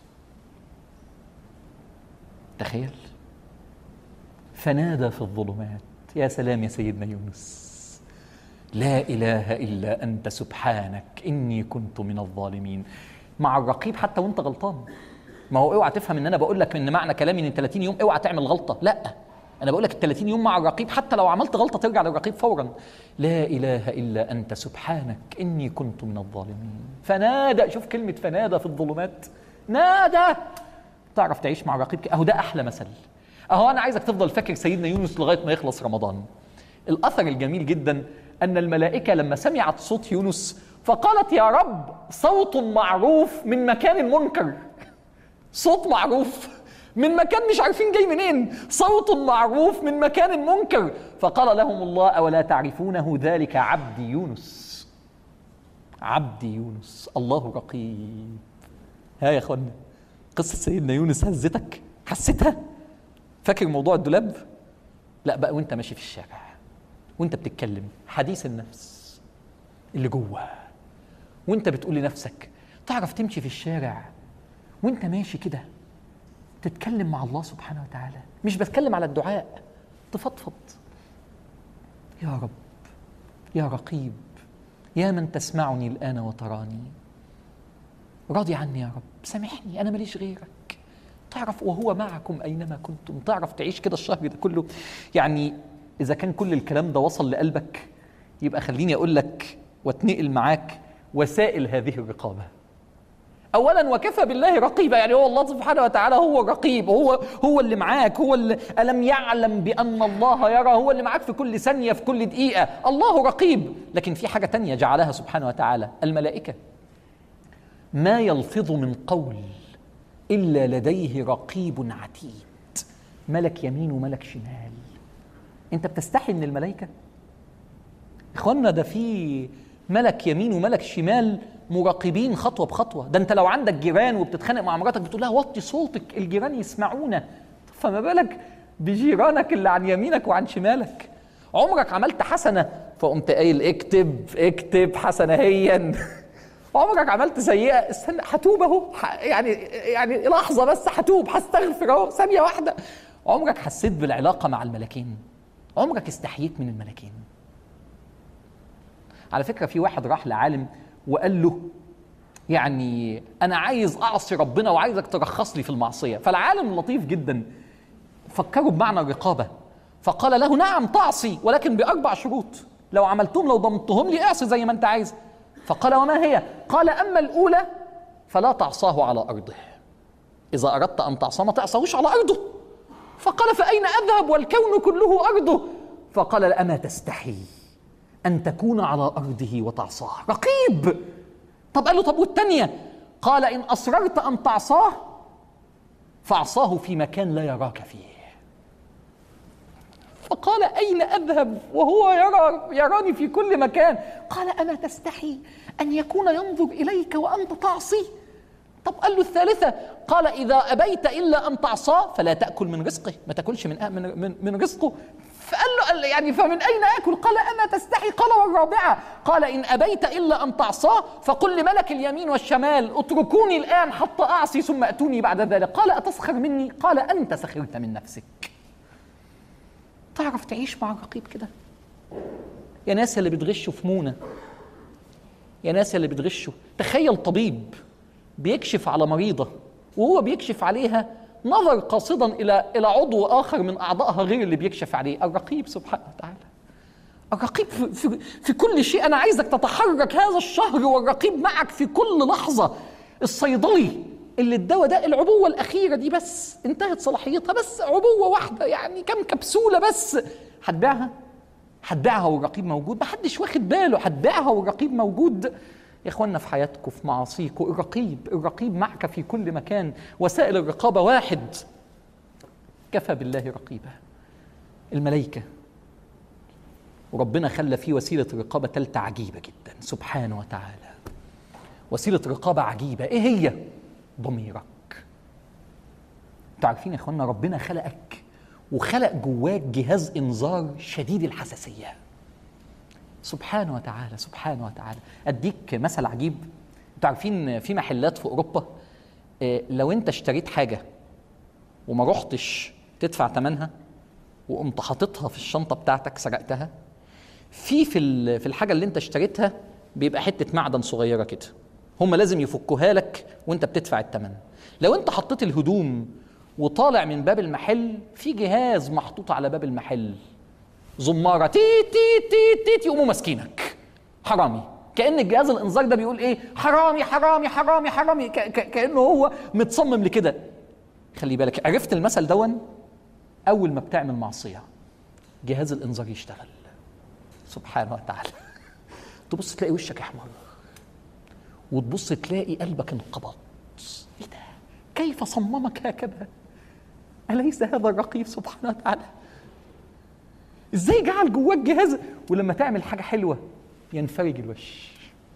تخيل فنادى في الظلمات يا سلام يا سيدنا يونس لا اله الا انت سبحانك اني كنت من الظالمين مع الرقيب حتى وانت غلطان ما هو اوعى تفهم ان انا بقول لك ان معنى كلامي ان 30 يوم اوعى تعمل غلطه لا انا بقول لك ال 30 يوم مع الرقيب حتى لو عملت غلطه ترجع للرقيب فورا لا اله الا انت سبحانك اني كنت من الظالمين فنادى شوف كلمه فنادى في الظلمات نادى تعرف تعيش مع الرقيب اهو ده احلى مثل اهو انا عايزك تفضل فاكر سيدنا يونس لغايه ما يخلص رمضان الاثر الجميل جدا ان الملائكه لما سمعت صوت يونس فقالت يا رب صوت معروف من مكان منكر صوت معروف من مكان مش عارفين جاي منين صوت معروف من مكان منكر فقال لهم الله أولا تعرفونه ذلك عبدي يونس عبدي يونس الله رقيب ها يا اخوانا قصة سيدنا يونس هزتك حسيتها فاكر موضوع الدولاب لا بقى وانت ماشي في الشارع وانت بتتكلم حديث النفس اللي جوه وانت بتقول لنفسك تعرف تمشي في الشارع وانت ماشي كده تتكلم مع الله سبحانه وتعالى مش بتكلم على الدعاء تفضفض يا رب يا رقيب يا من تسمعني الآن وتراني راضي عني يا رب سامحني أنا ماليش غيرك تعرف وهو معكم أينما كنتم تعرف تعيش كده الشهر ده كله يعني إذا كان كل الكلام ده وصل لقلبك يبقى خليني أقول لك واتنقل معاك وسائل هذه الرقابة اولا وكفى بالله رقيبا يعني هو الله سبحانه وتعالى هو الرقيب هو هو اللي معاك هو اللي الم يعلم بان الله يرى هو اللي معاك في كل ثانيه في كل دقيقه الله رقيب لكن في حاجه تانية جعلها سبحانه وتعالى الملائكه ما يلفظ من قول الا لديه رقيب عتيد ملك يمين وملك شمال انت بتستحي من الملائكه اخوانا ده في ملك يمين وملك شمال مراقبين خطوه بخطوه ده انت لو عندك جيران وبتتخانق مع مراتك بتقول لها وطي صوتك الجيران يسمعونا فما بالك بجيرانك اللي عن يمينك وعن شمالك عمرك عملت حسنه فقمت قايل اكتب اكتب حسنه هيا عمرك عملت سيئه استنى هتوب اهو يعني يعني لحظه بس هتوب هستغفر اهو ثانيه واحده عمرك حسيت بالعلاقه مع الملكين عمرك استحييت من الملكين على فكره في واحد راح لعالم وقال له يعني انا عايز اعصي ربنا وعايزك ترخص لي في المعصيه فالعالم لطيف جدا فكروا بمعنى الرقابه فقال له نعم تعصي ولكن باربع شروط لو عملتهم لو ضمنتهم لي اعصي زي ما انت عايز فقال وما هي قال اما الاولى فلا تعصاه على ارضه اذا اردت ان تعصى ما تعصوش على ارضه فقال فاين اذهب والكون كله ارضه فقال اما تستحي أن تكون على أرضه وتعصاه رقيب طب قال له طب والتانية قال إن أصررت أن تعصاه فاعصاه في مكان لا يراك فيه فقال أين أذهب وهو يرى يراني في كل مكان قال أما تستحي أن يكون ينظر إليك وأنت تعصي طب قال له الثالثة قال إذا أبيت إلا أن تعصاه فلا تأكل من رزقه ما تاكلش من من من رزقه فقال له يعني فمن أين آكل قال أما تستحي قال والرابعة قال إن أبيت إلا أن تعصاه فقل لملك اليمين والشمال اتركوني الآن حتى أعصي ثم أتوني بعد ذلك قال أتسخر مني قال أنت سخرت من نفسك تعرف تعيش مع الرقيب كده يا ناس اللي بتغشوا في مونة يا ناس اللي بتغشوا تخيل طبيب بيكشف على مريضة وهو بيكشف عليها نظر قاصدا الى الى عضو اخر من اعضائها غير اللي بيكشف عليه الرقيب سبحانه وتعالى الرقيب في, في, في كل شيء انا عايزك تتحرك هذا الشهر والرقيب معك في كل لحظه الصيدلي اللي الدواء ده العبوه الاخيره دي بس انتهت صلاحيتها بس عبوه واحده يعني كم كبسوله بس هتبيعها هتبيعها والرقيب موجود محدش واخد باله هتبيعها والرقيب موجود يا اخوانا في حياتكم في معاصيكم الرقيب الرقيب معك في كل مكان وسائل الرقابه واحد كفى بالله رقيبا الملائكه وربنا خلى فيه وسيله رقابه ثالثه عجيبه جدا سبحانه وتعالى وسيله رقابه عجيبه ايه هي ضميرك انتوا عارفين يا اخوانا ربنا خلقك وخلق جواك جهاز انذار شديد الحساسيه سبحانه وتعالى سبحانه وتعالى اديك مثل عجيب انتوا عارفين في محلات في اوروبا إيه لو انت اشتريت حاجه وما رحتش تدفع ثمنها وقمت حاططها في الشنطه بتاعتك سرقتها في في في الحاجه اللي انت اشتريتها بيبقى حته معدن صغيره كده هم لازم يفكوها لك وانت بتدفع الثمن لو انت حطيت الهدوم وطالع من باب المحل في جهاز محطوط على باب المحل زماره تي تي تي تي يقوموا ماسكينك حرامي كان الجهاز الانذار ده بيقول ايه حرامي حرامي حرامي حرامي كانه هو متصمم لكده خلي بالك عرفت المثل دون اول ما بتعمل معصيه جهاز الانذار يشتغل سبحانه وتعالى تبص تلاقي وشك احمر وتبص تلاقي قلبك انقبض ايه ده كيف صممك هكذا أليس هذا الرقيب سبحانه وتعالى ازاي جعل جواك جهاز ولما تعمل حاجة حلوة ينفرج الوش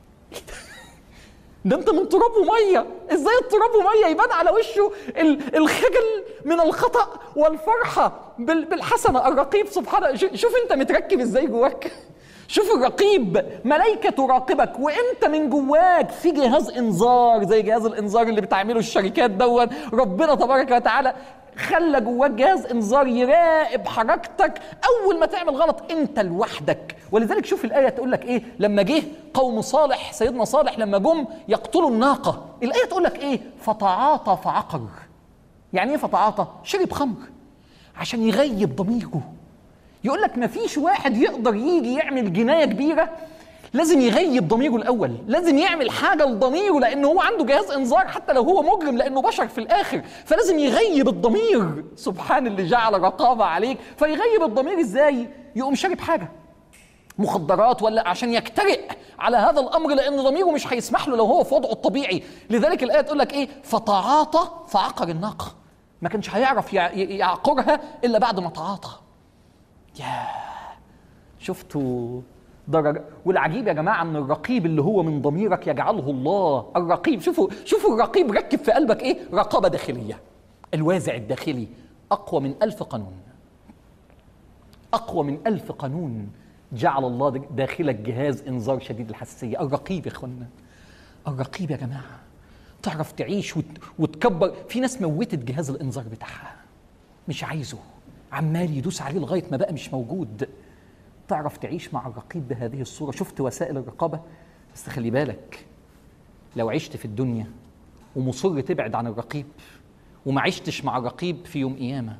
ده انت من تراب وميه ازاي التراب وميه يبان على وشه الخجل من الخطا والفرحه بالحسنه الرقيب سبحانه شوف انت متركب ازاي جواك شوف الرقيب ملائكة تراقبك وانت من جواك في جهاز انذار زي جهاز الانذار اللي بتعمله الشركات دون ربنا تبارك وتعالى خلى جواك جهاز انذار يراقب حركتك اول ما تعمل غلط انت لوحدك ولذلك شوف الايه تقول لك ايه لما جه قوم صالح سيدنا صالح لما جم يقتلوا الناقه الايه تقول لك ايه فتعاطى فعقر يعني ايه فتعاطى شرب خمر عشان يغيب ضميره يقول لك ما فيش واحد يقدر يجي يعمل جنايه كبيره لازم يغيب ضميره الاول لازم يعمل حاجه لضميره لان هو عنده جهاز انذار حتى لو هو مجرم لانه بشر في الاخر فلازم يغيب الضمير سبحان اللي جعل رقابه عليك فيغيب الضمير ازاي يقوم شارب حاجه مخدرات ولا عشان يجترئ على هذا الامر لان ضميره مش هيسمح له لو هو في وضعه الطبيعي لذلك الايه تقول لك ايه فتعاطى فعقر الناقه ما كانش هيعرف يعقرها الا بعد ما تعاطى يا شفتوا درجة والعجيب يا جماعة أن الرقيب اللي هو من ضميرك يجعله الله الرقيب شوفوا شوفوا الرقيب ركب في قلبك إيه رقابة داخلية الوازع الداخلي أقوى من ألف قانون أقوى من ألف قانون جعل الله داخلك جهاز إنذار شديد الحساسية الرقيب يا إخوانا الرقيب يا جماعة تعرف تعيش وت... وتكبر في ناس موتت جهاز الإنذار بتاعها مش عايزه عمال يدوس عليه لغاية ما بقى مش موجود تعرف تعيش مع الرقيب بهذه الصورة شفت وسائل الرقابة بس خلي بالك لو عشت في الدنيا ومصر تبعد عن الرقيب وما عشتش مع الرقيب في يوم قيامة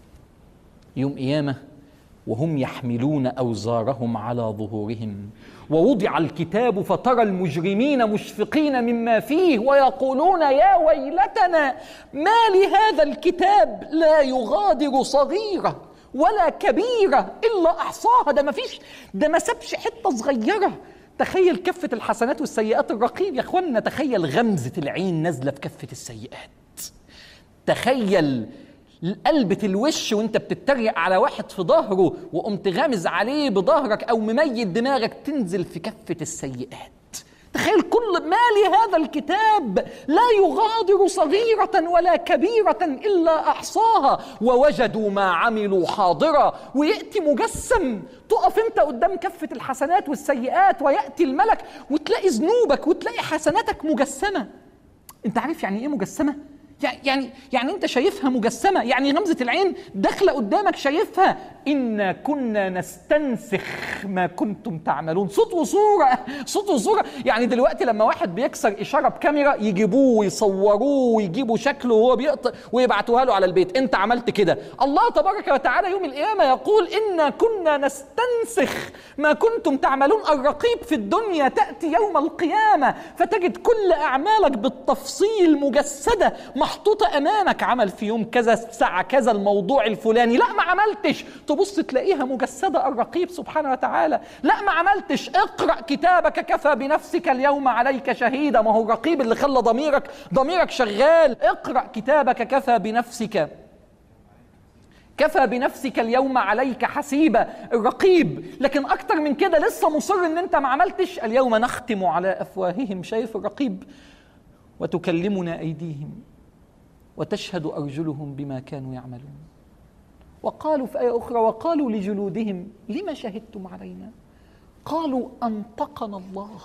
يوم قيامة وهم يحملون أوزارهم على ظهورهم ووضع الكتاب فترى المجرمين مشفقين مما فيه ويقولون يا ويلتنا ما لهذا الكتاب لا يغادر صغيره ولا كبيرة إلا أحصاها ده ما فيش ده ما سابش حتة صغيرة تخيل كفة الحسنات والسيئات الرقيب يا اخوانا تخيل غمزة العين نازلة في كفة السيئات تخيل قلبة الوش وانت بتتريق على واحد في ظهره وقمت غامز عليه بظهرك او مميت دماغك تنزل في كفة السيئات تخيل كل ما لهذا الكتاب لا يغادر صغيرة ولا كبيرة إلا أحصاها ووجدوا ما عملوا حاضرا ويأتي مجسم تقف أنت قدام كفة الحسنات والسيئات ويأتي الملك وتلاقي ذنوبك وتلاقي حسناتك مجسمة أنت عارف يعني إيه مجسمة؟ يعني يعني انت شايفها مجسمه يعني غمزه العين داخله قدامك شايفها انا كنا نستنسخ ما كنتم تعملون صوت وصوره صوت وصوره يعني دلوقتي لما واحد بيكسر اشاره بكاميرا يجيبوه ويصوروه ويجيبوا شكله وهو بيقطع ويبعتوها له على البيت انت عملت كده الله تبارك وتعالى يوم القيامه يقول انا كنا نستنسخ ما كنتم تعملون الرقيب في الدنيا تاتي يوم القيامه فتجد كل اعمالك بالتفصيل مجسده محطوطة أمامك عمل في يوم كذا الساعة كذا الموضوع الفلاني لا ما عملتش تبص تلاقيها مجسدة الرقيب سبحانه وتعالى لا ما عملتش اقرأ كتابك كفى بنفسك اليوم عليك شهيدا ما هو الرقيب اللي خلى ضميرك ضميرك شغال اقرأ كتابك كفى بنفسك كفى بنفسك اليوم عليك حسيبا الرقيب لكن اكتر من كده لسه مصر ان انت ما عملتش اليوم نختم على افواههم شايف الرقيب وتكلمنا ايديهم وتشهد ارجلهم بما كانوا يعملون وقالوا في ايه اخرى وقالوا لجلودهم لما شهدتم علينا قالوا انطقنا الله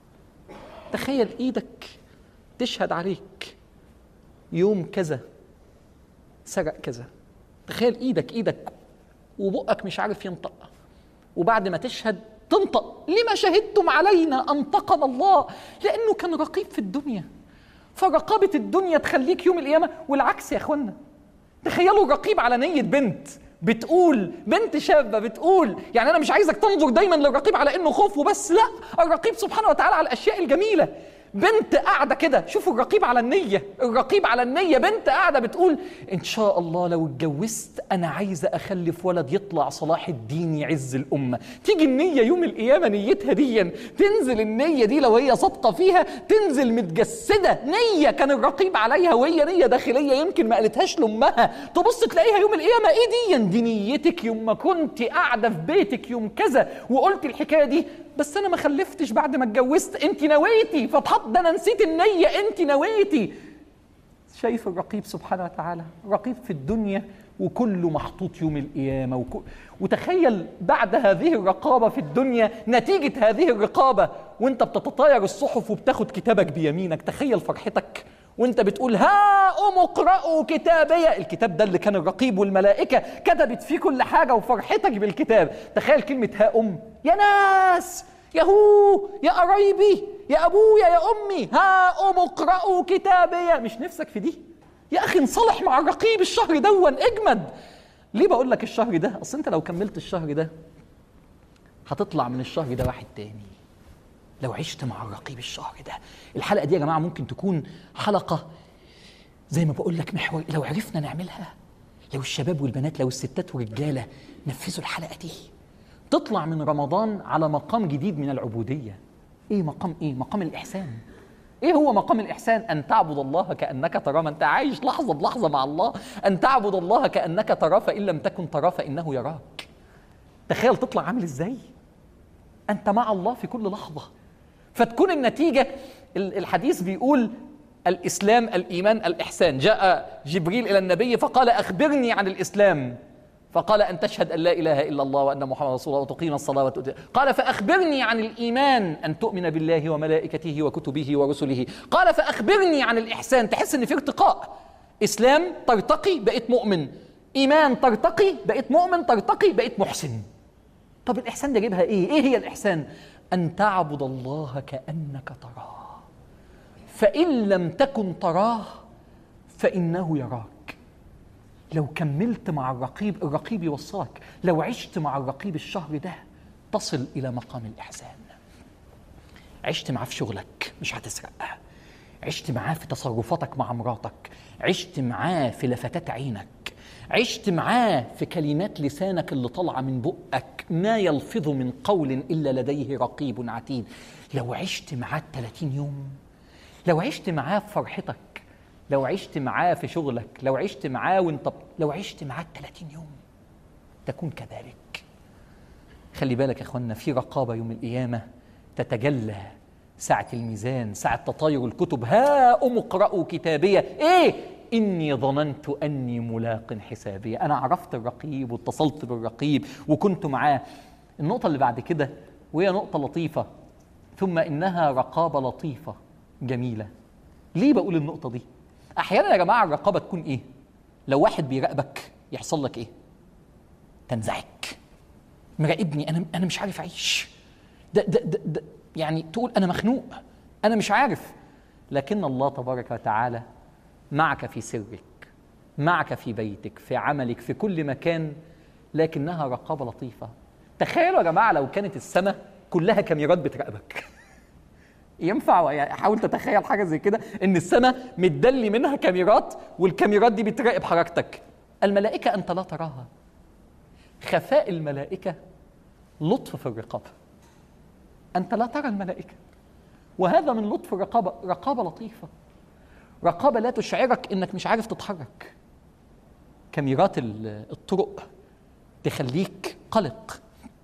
تخيل ايدك تشهد عليك يوم كذا سرق كذا تخيل ايدك ايدك وبقك مش عارف ينطق وبعد ما تشهد تنطق لما شهدتم علينا انطقنا الله لانه كان رقيب في الدنيا فرقابة الدنيا تخليك يوم القيامة والعكس يا اخوانا تخيلوا رقيب على نية بنت بتقول بنت شابة بتقول يعني أنا مش عايزك تنظر دايما للرقيب على إنه خوف وبس لا الرقيب سبحانه وتعالى على الأشياء الجميلة بنت قاعده كده شوفوا الرقيب على النيه الرقيب على النيه بنت قاعده بتقول ان شاء الله لو اتجوزت انا عايزه اخلف ولد يطلع صلاح الدين يعز الامه تيجي النيه يوم القيامه نيتها دي تنزل النيه دي لو هي صادقه فيها تنزل متجسده نيه كان الرقيب عليها وهي نيه داخليه يمكن ما قالتهاش لامها تبص تلاقيها يوم القيامه ايه دي دي نيتك يوم ما كنت قاعده في بيتك يوم كذا وقلت الحكايه دي بس انا ما خلفتش بعد ما اتجوزت انت نويتي فاتحط ده انا نسيت النيه انت نويتي شايف الرقيب سبحانه وتعالى رقيب في الدنيا وكله محطوط يوم القيامه وك... وتخيل بعد هذه الرقابه في الدنيا نتيجه هذه الرقابه وانت بتتطاير الصحف وبتاخد كتابك بيمينك تخيل فرحتك وانت بتقول ها ام اقرأوا كتابي الكتاب ده اللي كان الرقيب والملائكة كتبت فيه كل حاجة وفرحتك بالكتاب تخيل كلمة ها ام يا ناس يا هو يا قرايبي يا ابويا يا امي ها ام اقرأوا كتابي مش نفسك في دي يا اخي نصلح مع الرقيب الشهر دون اجمد ليه بقول لك الشهر ده اصل انت لو كملت الشهر ده هتطلع من الشهر ده واحد تاني لو عشت مع الرقيب الشهر ده الحلقه دي يا جماعه ممكن تكون حلقه زي ما بقول لك محور لو عرفنا نعملها لو الشباب والبنات لو الستات والرجاله نفذوا الحلقه دي تطلع من رمضان على مقام جديد من العبوديه ايه مقام ايه مقام الاحسان ايه هو مقام الاحسان ان تعبد الله كانك تراه ما انت عايش لحظه بلحظه مع الله ان تعبد الله كانك تراه فان لم تكن تراه فانه يراك تخيل تطلع عامل ازاي انت مع الله في كل لحظه فتكون النتيجة الحديث بيقول الإسلام الإيمان الإحسان جاء جبريل إلى النبي فقال أخبرني عن الإسلام فقال أن تشهد أن لا إله إلا الله وأن محمد رسول الله وتقيم الصلاة وتؤتي قال فأخبرني عن الإيمان أن تؤمن بالله وملائكته وكتبه ورسله قال فأخبرني عن الإحسان تحس إن في ارتقاء إسلام ترتقي بقيت مؤمن إيمان ترتقي بقيت مؤمن ترتقي بقيت محسن طب الإحسان ده جيبها إيه؟ إيه هي الإحسان؟ ان تعبد الله كانك تراه فان لم تكن تراه فانه يراك لو كملت مع الرقيب الرقيب يوصلك لو عشت مع الرقيب الشهر ده تصل الى مقام الاحسان عشت معاه في شغلك مش هتسرق عشت معاه في تصرفاتك مع مراتك عشت معاه في لفتات عينك عشت معاه في كلمات لسانك اللي طالعه من بقك ما يلفظ من قول الا لديه رقيب عتيد لو عشت معاه 30 يوم لو عشت معاه في فرحتك لو عشت معاه في شغلك لو عشت معاه وانت لو عشت معاه 30 يوم تكون كذلك خلي بالك يا اخوانا في رقابه يوم القيامه تتجلى ساعة الميزان ساعة تطاير الكتب ها أم اقرأوا كتابية إيه إني ظننت أني ملاق حسابي أنا عرفت الرقيب واتصلت بالرقيب وكنت معاه النقطة اللي بعد كده وهي نقطة لطيفة ثم إنها رقابة لطيفة جميلة ليه بقول النقطة دي أحيانا يا جماعة الرقابة تكون إيه لو واحد بيراقبك يحصل لك إيه تنزعج مراقبني أنا أنا مش عارف أعيش ده ده ده, ده يعني تقول أنا مخنوق أنا مش عارف لكن الله تبارك وتعالى معك في سرك معك في بيتك في عملك في كل مكان لكنها رقابه لطيفه تخيلوا يا جماعه لو كانت السماء كلها كاميرات بتراقبك ينفع يعني حاول تتخيل حاجه زي كده ان السماء متدلي منها كاميرات والكاميرات دي بتراقب حركتك الملائكه انت لا تراها خفاء الملائكه لطف في الرقابه انت لا ترى الملائكه وهذا من لطف الرقابه رقابه لطيفه رقابة لا تشعرك انك مش عارف تتحرك كاميرات الطرق تخليك قلق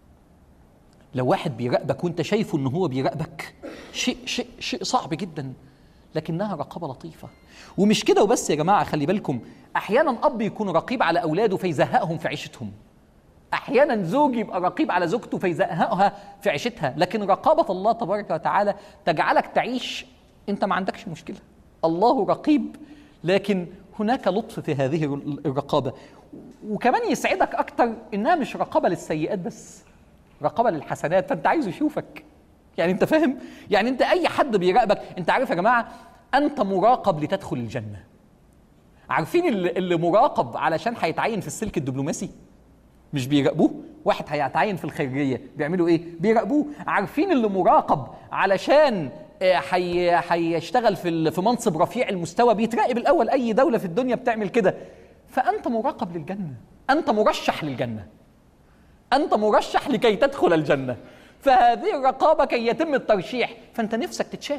لو واحد بيراقبك وانت شايفه ان هو بيراقبك شيء شيء شيء صعب جدا لكنها رقابة لطيفة ومش كده وبس يا جماعة خلي بالكم أحيانا أب يكون رقيب على أولاده فيزهقهم في عيشتهم أحيانا زوج يبقى رقيب على زوجته فيزهقها في عيشتها لكن رقابة الله تبارك وتعالى تجعلك تعيش أنت ما عندكش مشكلة الله رقيب لكن هناك لطف في هذه الرقابه وكمان يسعدك اكتر انها مش رقابه للسيئات بس رقابه للحسنات فانت عايزه يشوفك يعني انت فاهم يعني انت اي حد بيراقبك انت عارف يا جماعه انت مراقب لتدخل الجنه عارفين اللي مراقب علشان هيتعين في السلك الدبلوماسي مش بيراقبوه واحد هيتعين في الخارجيه بيعملوا ايه بيراقبوه عارفين اللي مراقب علشان آه، حي- هيشتغل في ال- في منصب رفيع المستوى بيتراقب الاول اي دوله في الدنيا بتعمل كده فانت مراقب للجنه انت مرشح للجنه انت مرشح لكي تدخل الجنه فهذه الرقابه كي يتم الترشيح فانت نفسك تتشاف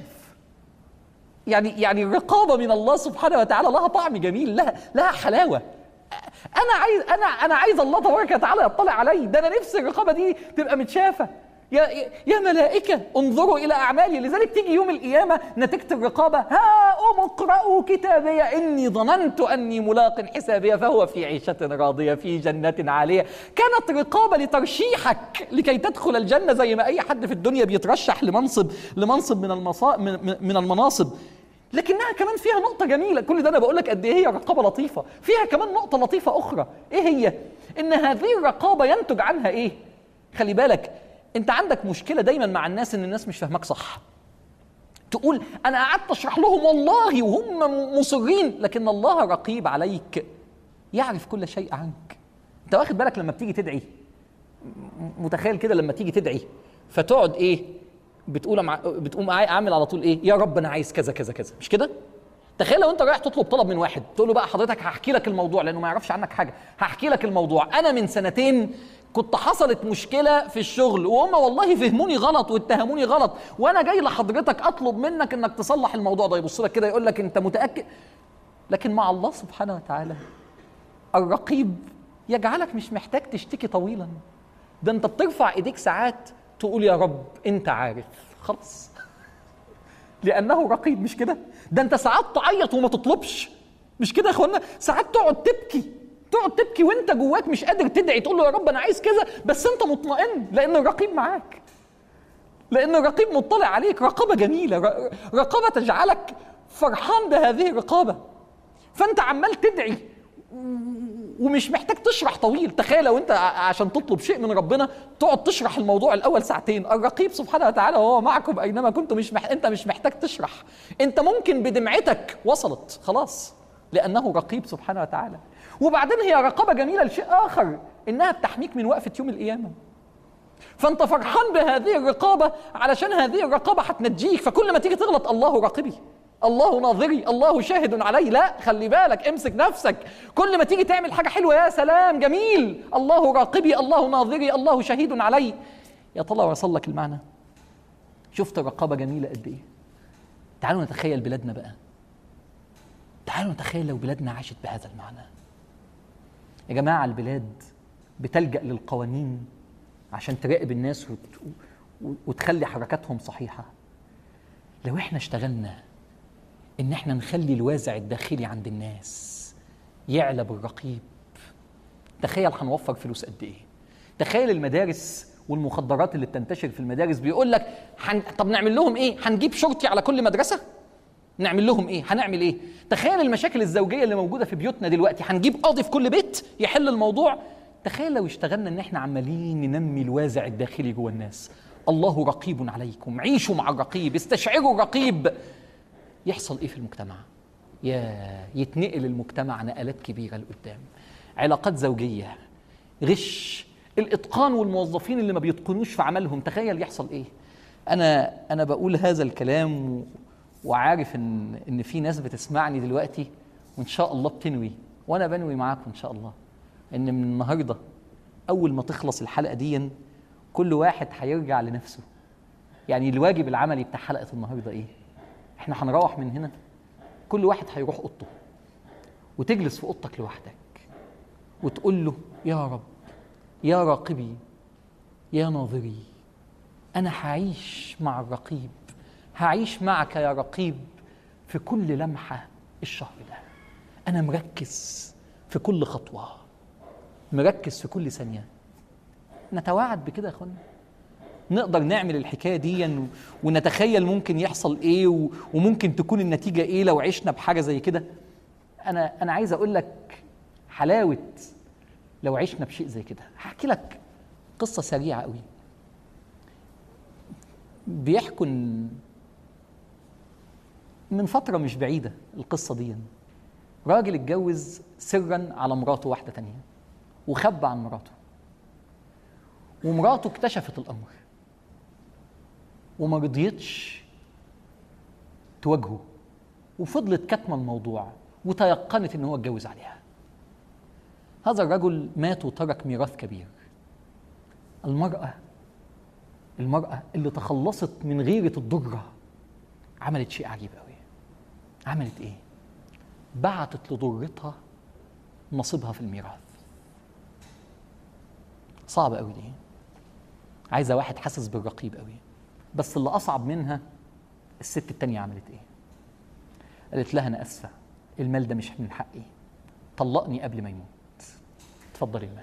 يعني يعني الرقابه من الله سبحانه وتعالى لها طعم جميل لها لها حلاوه انا عايز انا انا عايز الله تبارك وتعالى يطلع علي ده انا نفسي الرقابه دي تبقى متشافه يا يا- يا ملائكه انظروا الى اعمالي لذلك تيجي يوم القيامه نتيجه الرقابه ها ام اقرأوا كتابي اني ظننت اني ملاق حسابي فهو في عيشه راضيه في جنه عاليه كانت رقابه لترشيحك لكي تدخل الجنه زي ما اي حد في الدنيا بيترشح لمنصب لمنصب من المصا من, من- من المناصب لكنها كمان فيها نقطة جميلة كل ده أنا بقول لك قد إيه هي رقابة لطيفة فيها كمان نقطة لطيفة أخرى إيه هي؟ إن هذه الرقابة ينتج عنها إيه؟ خلي بالك أنت عندك مشكلة دايما مع الناس إن الناس مش فاهماك صح تقول أنا قعدت أشرح لهم والله وهم مصرين لكن الله رقيب عليك يعرف كل شيء عنك أنت واخد بالك لما بتيجي تدعي م- متخيل كده لما تيجي تدعي فتقعد ايه بتقول مع... بتقوم عا- عامل على طول ايه يا رب انا عايز كذا كذا كذا مش كده تخيل لو انت رايح تطلب طلب من واحد تقول له بقى حضرتك هحكي لك الموضوع لانه ما يعرفش عنك حاجه هحكي لك الموضوع انا من سنتين كنت حصلت مشكله في الشغل وهم والله فهموني غلط واتهموني غلط وانا جاي لحضرتك اطلب منك انك تصلح الموضوع ده يبص لك كده يقول لك انت متاكد لكن مع الله سبحانه وتعالى الرقيب يجعلك مش محتاج تشتكي طويلا ده انت بترفع ايديك ساعات تقول يا رب انت عارف خلاص لانه رقيب مش كده ده انت ساعات تعيط وما تطلبش مش كده يا اخوانا ساعات تقعد تبكي تقعد تبكي وانت جواك مش قادر تدعي تقول له يا رب انا عايز كذا بس انت مطمئن لان الرقيب معاك لان الرقيب مطلع عليك رقابه جميله ر- رقابه تجعلك فرحان بهذه الرقابه فانت عمال تدعي ومش محتاج تشرح طويل تخيل لو انت ع- عشان تطلب شيء من ربنا تقعد تشرح الموضوع الاول ساعتين الرقيب سبحانه وتعالى وهو معكم اينما كنتم مش مح... انت مش محتاج تشرح انت ممكن بدمعتك وصلت خلاص لانه رقيب سبحانه وتعالى وبعدين هي رقابه جميله لشيء اخر انها بتحميك من وقفه يوم القيامه فانت فرحان بهذه الرقابه علشان هذه الرقابه هتنجيك فكل ما تيجي تغلط الله راقبي الله ناظري الله شاهد علي لا خلي بالك امسك نفسك كل ما تيجي تعمل حاجه حلوه يا سلام جميل الله راقبي الله ناظري الله شهيد علي يا طلع وصل لك المعنى شفت الرقابه جميله قد ايه تعالوا نتخيل بلادنا بقى تعالوا نتخيل لو بلادنا عاشت بهذا المعنى يا جماعه البلاد بتلجا للقوانين عشان تراقب الناس وت... و- وتخلي حركاتهم صحيحه لو احنا اشتغلنا ان احنا نخلي الوازع الداخلي عند الناس يعلى بالرقيب تخيل هنوفر فلوس قد ايه تخيل المدارس والمخدرات اللي بتنتشر في المدارس بيقول لك حن... طب نعمل لهم ايه هنجيب شرطي على كل مدرسه نعمل لهم ايه هنعمل ايه تخيل المشاكل الزوجيه اللي موجوده في بيوتنا دلوقتي هنجيب قاضي في كل بيت يحل الموضوع تخيل لو اشتغلنا ان احنا عمالين ننمي الوازع الداخلي جوه الناس الله رقيب عليكم عيشوا مع الرقيب استشعروا الرقيب يحصل ايه في المجتمع يا يتنقل المجتمع نقلات كبيره لقدام علاقات زوجيه غش الاتقان والموظفين اللي ما بيتقنوش في عملهم تخيل يحصل ايه انا انا بقول هذا الكلام و... وعارف ان ان في ناس بتسمعني دلوقتي وان شاء الله بتنوي وانا بنوي معاكم ان شاء الله ان من النهارده اول ما تخلص الحلقه دي كل واحد هيرجع لنفسه يعني الواجب العملي بتاع حلقه النهارده ايه احنا هنروح من هنا كل واحد هيروح اوضته وتجلس في اوضتك لوحدك وتقول له يا رب يا راقبي يا ناظري انا هعيش مع الرقيب هعيش معك يا رقيب في كل لمحه الشهر ده انا مركز في كل خطوه مركز في كل ثانيه نتواعد بكده يا اخوانا نقدر نعمل الحكايه دي ونتخيل ممكن يحصل ايه و- وممكن تكون النتيجه ايه لو عشنا بحاجه زي كده انا انا عايز اقول لك حلاوه لو عشنا بشيء زي كده هحكي لك قصه سريعه قوي بيحكوا إن من فتره مش بعيده القصه دي راجل اتجوز سرا على مراته واحده تانية وخبى عن مراته ومراته اكتشفت الامر وما رضيتش تواجهه وفضلت كاتمه الموضوع وتيقنت ان هو اتجوز عليها هذا الرجل مات وترك ميراث كبير المرأة المرأة اللي تخلصت من غيرة الضرة عملت شيء عجيب قوي عملت ايه؟ بعتت لضرتها نصيبها في الميراث صعب قوي دي عايزة واحد حاسس بالرقيب قوي بس اللي أصعب منها الست التانية عملت ايه؟ قالت لها أنا أسفة المال ده مش من حقي طلقني قبل ما يموت اتفضل المال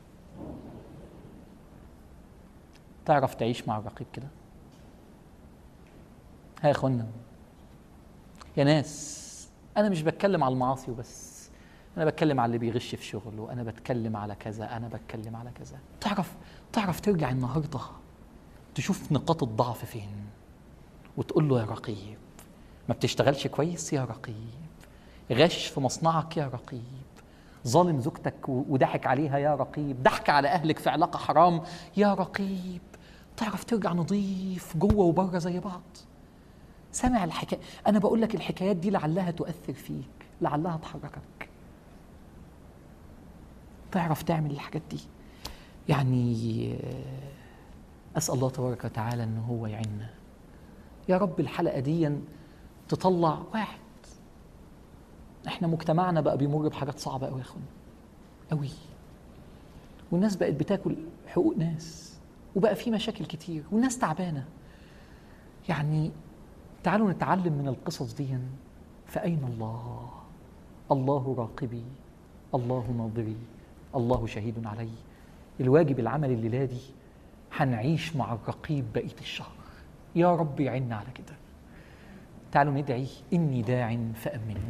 تعرف تعيش مع الرقيب كده ها يا اخوانا يا ناس انا مش بتكلم على المعاصي وبس انا بتكلم على اللي بيغش في شغله انا بتكلم على كذا انا بتكلم على كذا تعرف تعرف ترجع النهارده تشوف نقاط الضعف فين وتقول له يا رقيب ما بتشتغلش كويس يا رقيب غش في مصنعك يا رقيب ظالم زوجتك وضحك عليها يا رقيب ضحك على اهلك في علاقه حرام يا رقيب تعرف ترجع نظيف جوه وبره زي بعض سامع الحكايه انا بقول لك الحكايات دي لعلها تؤثر فيك لعلها تحركك تعرف تعمل الحاجات دي يعني اسال الله تبارك وتعالى ان هو يعيننا يا رب الحلقه دي تطلع واحد احنا مجتمعنا بقى بيمر بحاجات صعبه قوي يا اخوانا قوي والناس بقت بتاكل حقوق ناس وبقى في مشاكل كتير والناس تعبانه يعني تعالوا نتعلم من القصص دي فأين الله الله راقبي الله ناظري الله شهيد علي الواجب العمل الليلة دي هنعيش مع الرقيب بقية الشهر يا رب يعنا على كده تعالوا ندعي إني داع فأمنوا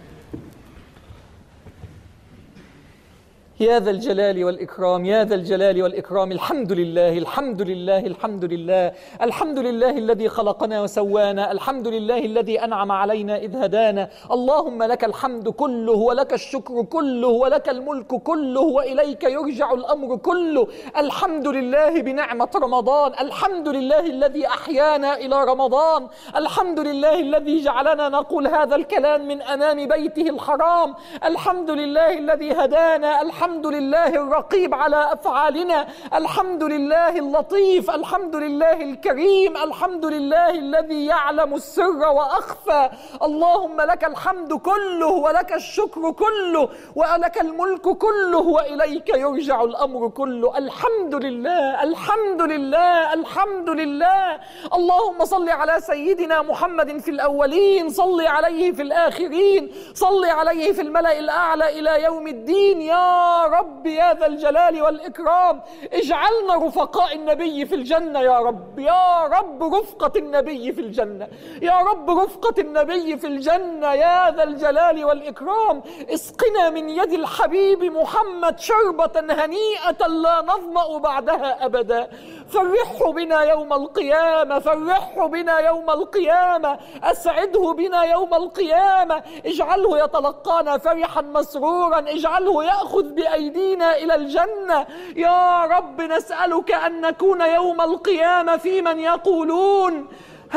يا ذا الجلال والإكرام يا ذا الجلال والإكرام الحمد لله الحمد لله الحمد لله الحمد لله الذي خلقنا وسوانا الحمد لله الذي أنعم علينا إذ هدانا اللهم لك الحمد كله ولك الشكر كله ولك الملك كله وإليك يرجع الأمر كله الحمد لله بنعمة رمضان الحمد لله الذي أحيانا إلى رمضان الحمد لله الذي جعلنا نقول هذا الكلام من أمام بيته الحرام الحمد لله الذي هدانا الحمد الحمد لله الرقيب على افعالنا الحمد لله اللطيف الحمد لله الكريم الحمد لله الذي يعلم السر واخفى اللهم لك الحمد كله ولك الشكر كله ولك الملك كله واليك يرجع الامر كله الحمد لله الحمد لله الحمد لله اللهم صل على سيدنا محمد في الاولين صل عليه في الاخرين صل عليه في الملا الاعلى الى يوم الدين يا رب يا ذا الجلال والإكرام اجعلنا رفقاء النبي في الجنة يا رب يا رب رفقة النبي في الجنة يا رب رفقة النبي في الجنة يا ذا الجلال والإكرام اسقنا من يد الحبيب محمد شربة هنيئة لا نظمأ بعدها أبدا فرحه بنا يوم القيامة فرحه بنا يوم القيامة أسعده بنا يوم القيامة اجعله يتلقانا فرحا مسرورا اجعله يأخذ بأيدينا إلى الجنة يا رب نسألك أن نكون يوم القيامة في من يقولون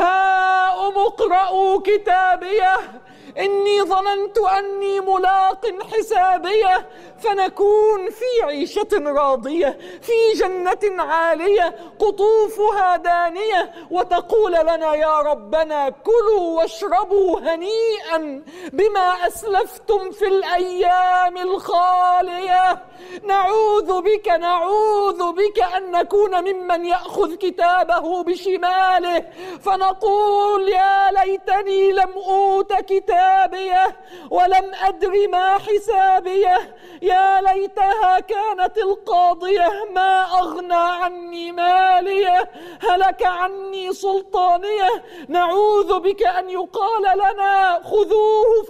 هاؤم اقرأوا كتابيه إني ظننت أني ملاق حسابيه فنكون في عيشة راضية في جنة عالية قطوفها دانية وتقول لنا يا ربنا كلوا واشربوا هنيئا بما أسلفتم في الأيام الخالية نعوذ بك نعوذ بك أن نكون ممن يأخذ كتابه بشماله فنقول يا ليتني لم أوت كتابيه ولم أدر ما حسابيه يا ليتها كانت القاضية ما أغنى عني مالية هلك عني سلطانية نعوذ بك أن يقال لنا خذوه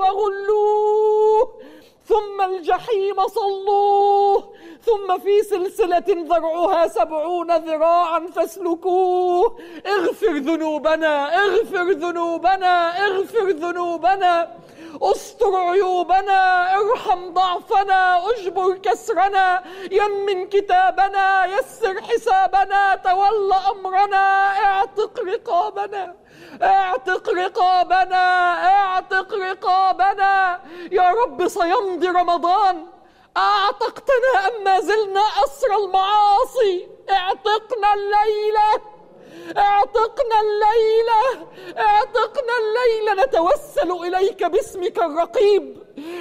فغلوه ثم الجحيم صلوه ثم في سلسلة ذرعها سبعون ذراعا فاسلكوه اغفر ذنوبنا اغفر ذنوبنا اغفر ذنوبنا استر عيوبنا ارحم ضعفنا اجبر كسرنا يمن كتابنا يسر حسابنا تول امرنا اعتق رقابنا اعتق رقابنا اعتق رقابنا يا رب سيمضي رمضان اعتقتنا ام ما زلنا اسر المعاصي اعتقنا الليله اعتقنا الليله اعتقنا الليله نتوسل اليك باسمك الرقيب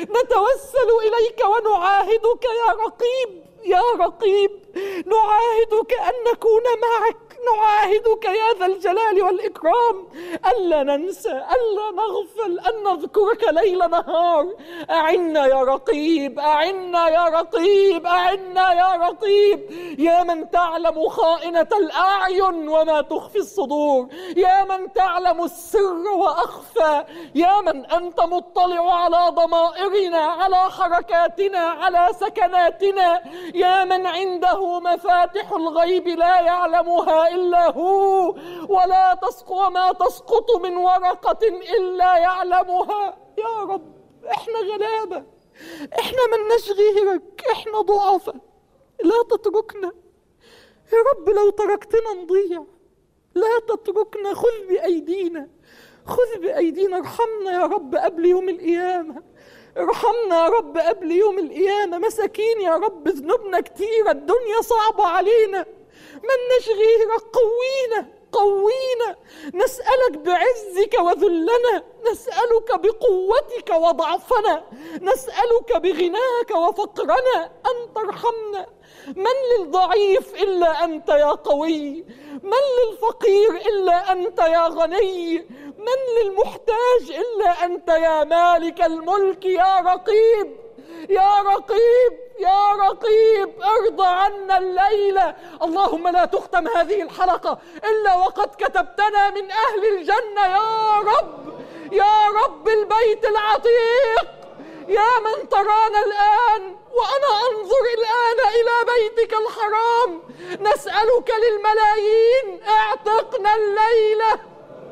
نتوسل اليك ونعاهدك يا رقيب يا رقيب نعاهدك ان نكون معك نعاهدك يا ذا الجلال والإكرام ألا ننسى ألا نغفل أن نذكرك ليل نهار أعنا يا رقيب أعنا يا رقيب أعنا يا رقيب يا من تعلم خائنة الأعين وما تخفي الصدور يا من تعلم السر وأخفى يا من أنت مطلع على ضمائرنا على حركاتنا على سكناتنا يا من عنده مفاتح الغيب لا يعلمها إلا هو ولا تسقط ما تسقط من ورقة إلا يعلمها يا رب احنا غلابة احنا من غيرك احنا ضعفاء لا تتركنا يا رب لو تركتنا نضيع لا تتركنا خذ بأيدينا خذ بأيدينا ارحمنا يا رب قبل يوم القيامة ارحمنا يا رب قبل يوم القيامة مساكين يا رب ذنوبنا كتيرة الدنيا صعبة علينا من غيرك قوينا قوينا نسألك بعزك وذلنا نسألك بقوتك وضعفنا نسألك بغناك وفقرنا أن ترحمنا من للضعيف إلا أنت يا قوي من للفقير إلا أنت يا غني من للمحتاج إلا أنت يا مالك الملك يا رقيب يا رقيب يا رقيب ارضى عنا الليلة اللهم لا تختم هذه الحلقة إلا وقد كتبتنا من أهل الجنة يا رب يا رب البيت العتيق يا من ترانا الآن وأنا أنظر الآن إلى بيتك الحرام نسألك للملايين اعتقنا الليلة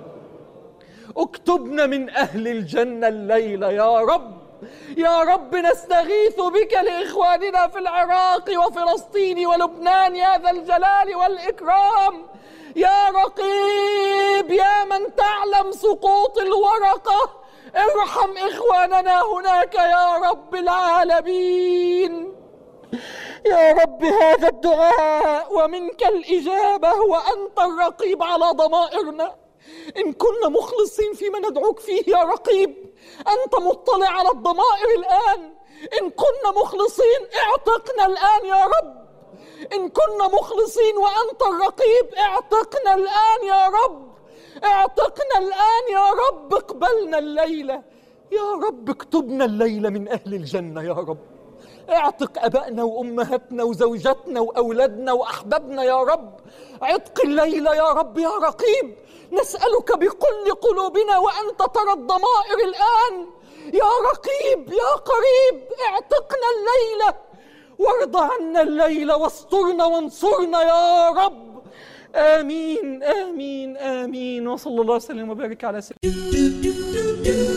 اكتبنا من أهل الجنة الليلة يا رب يا رب نستغيث بك لإخواننا في العراق وفلسطين ولبنان يا ذا الجلال والإكرام يا رقيب يا من تعلم سقوط الورقة ارحم إخواننا هناك يا رب العالمين يا رب هذا الدعاء ومنك الإجابة وأنت الرقيب على ضمائرنا إن كنا مخلصين فيما ندعوك فيه يا رقيب أنت مطلع على الضمائر الآن إن كنا مخلصين اعتقنا الآن يا رب إن كنا مخلصين وأنت الرقيب اعتقنا الآن يا رب اعتقنا الآن يا رب اقبلنا الليلة يا رب اكتبنا الليلة من أهل الجنة يا رب اعتق أبائنا وأمهاتنا وزوجاتنا وأولادنا وأحبابنا يا رب عتق الليلة يا رب يا رقيب نسألك بكل قلوبنا وأنت ترى الضمائر الآن يا رقيب يا قريب اعتقنا الليلة وارض عنا الليلة واسترنا وانصرنا يا رب آمين آمين آمين وصلى الله وسلم وبارك على سيدنا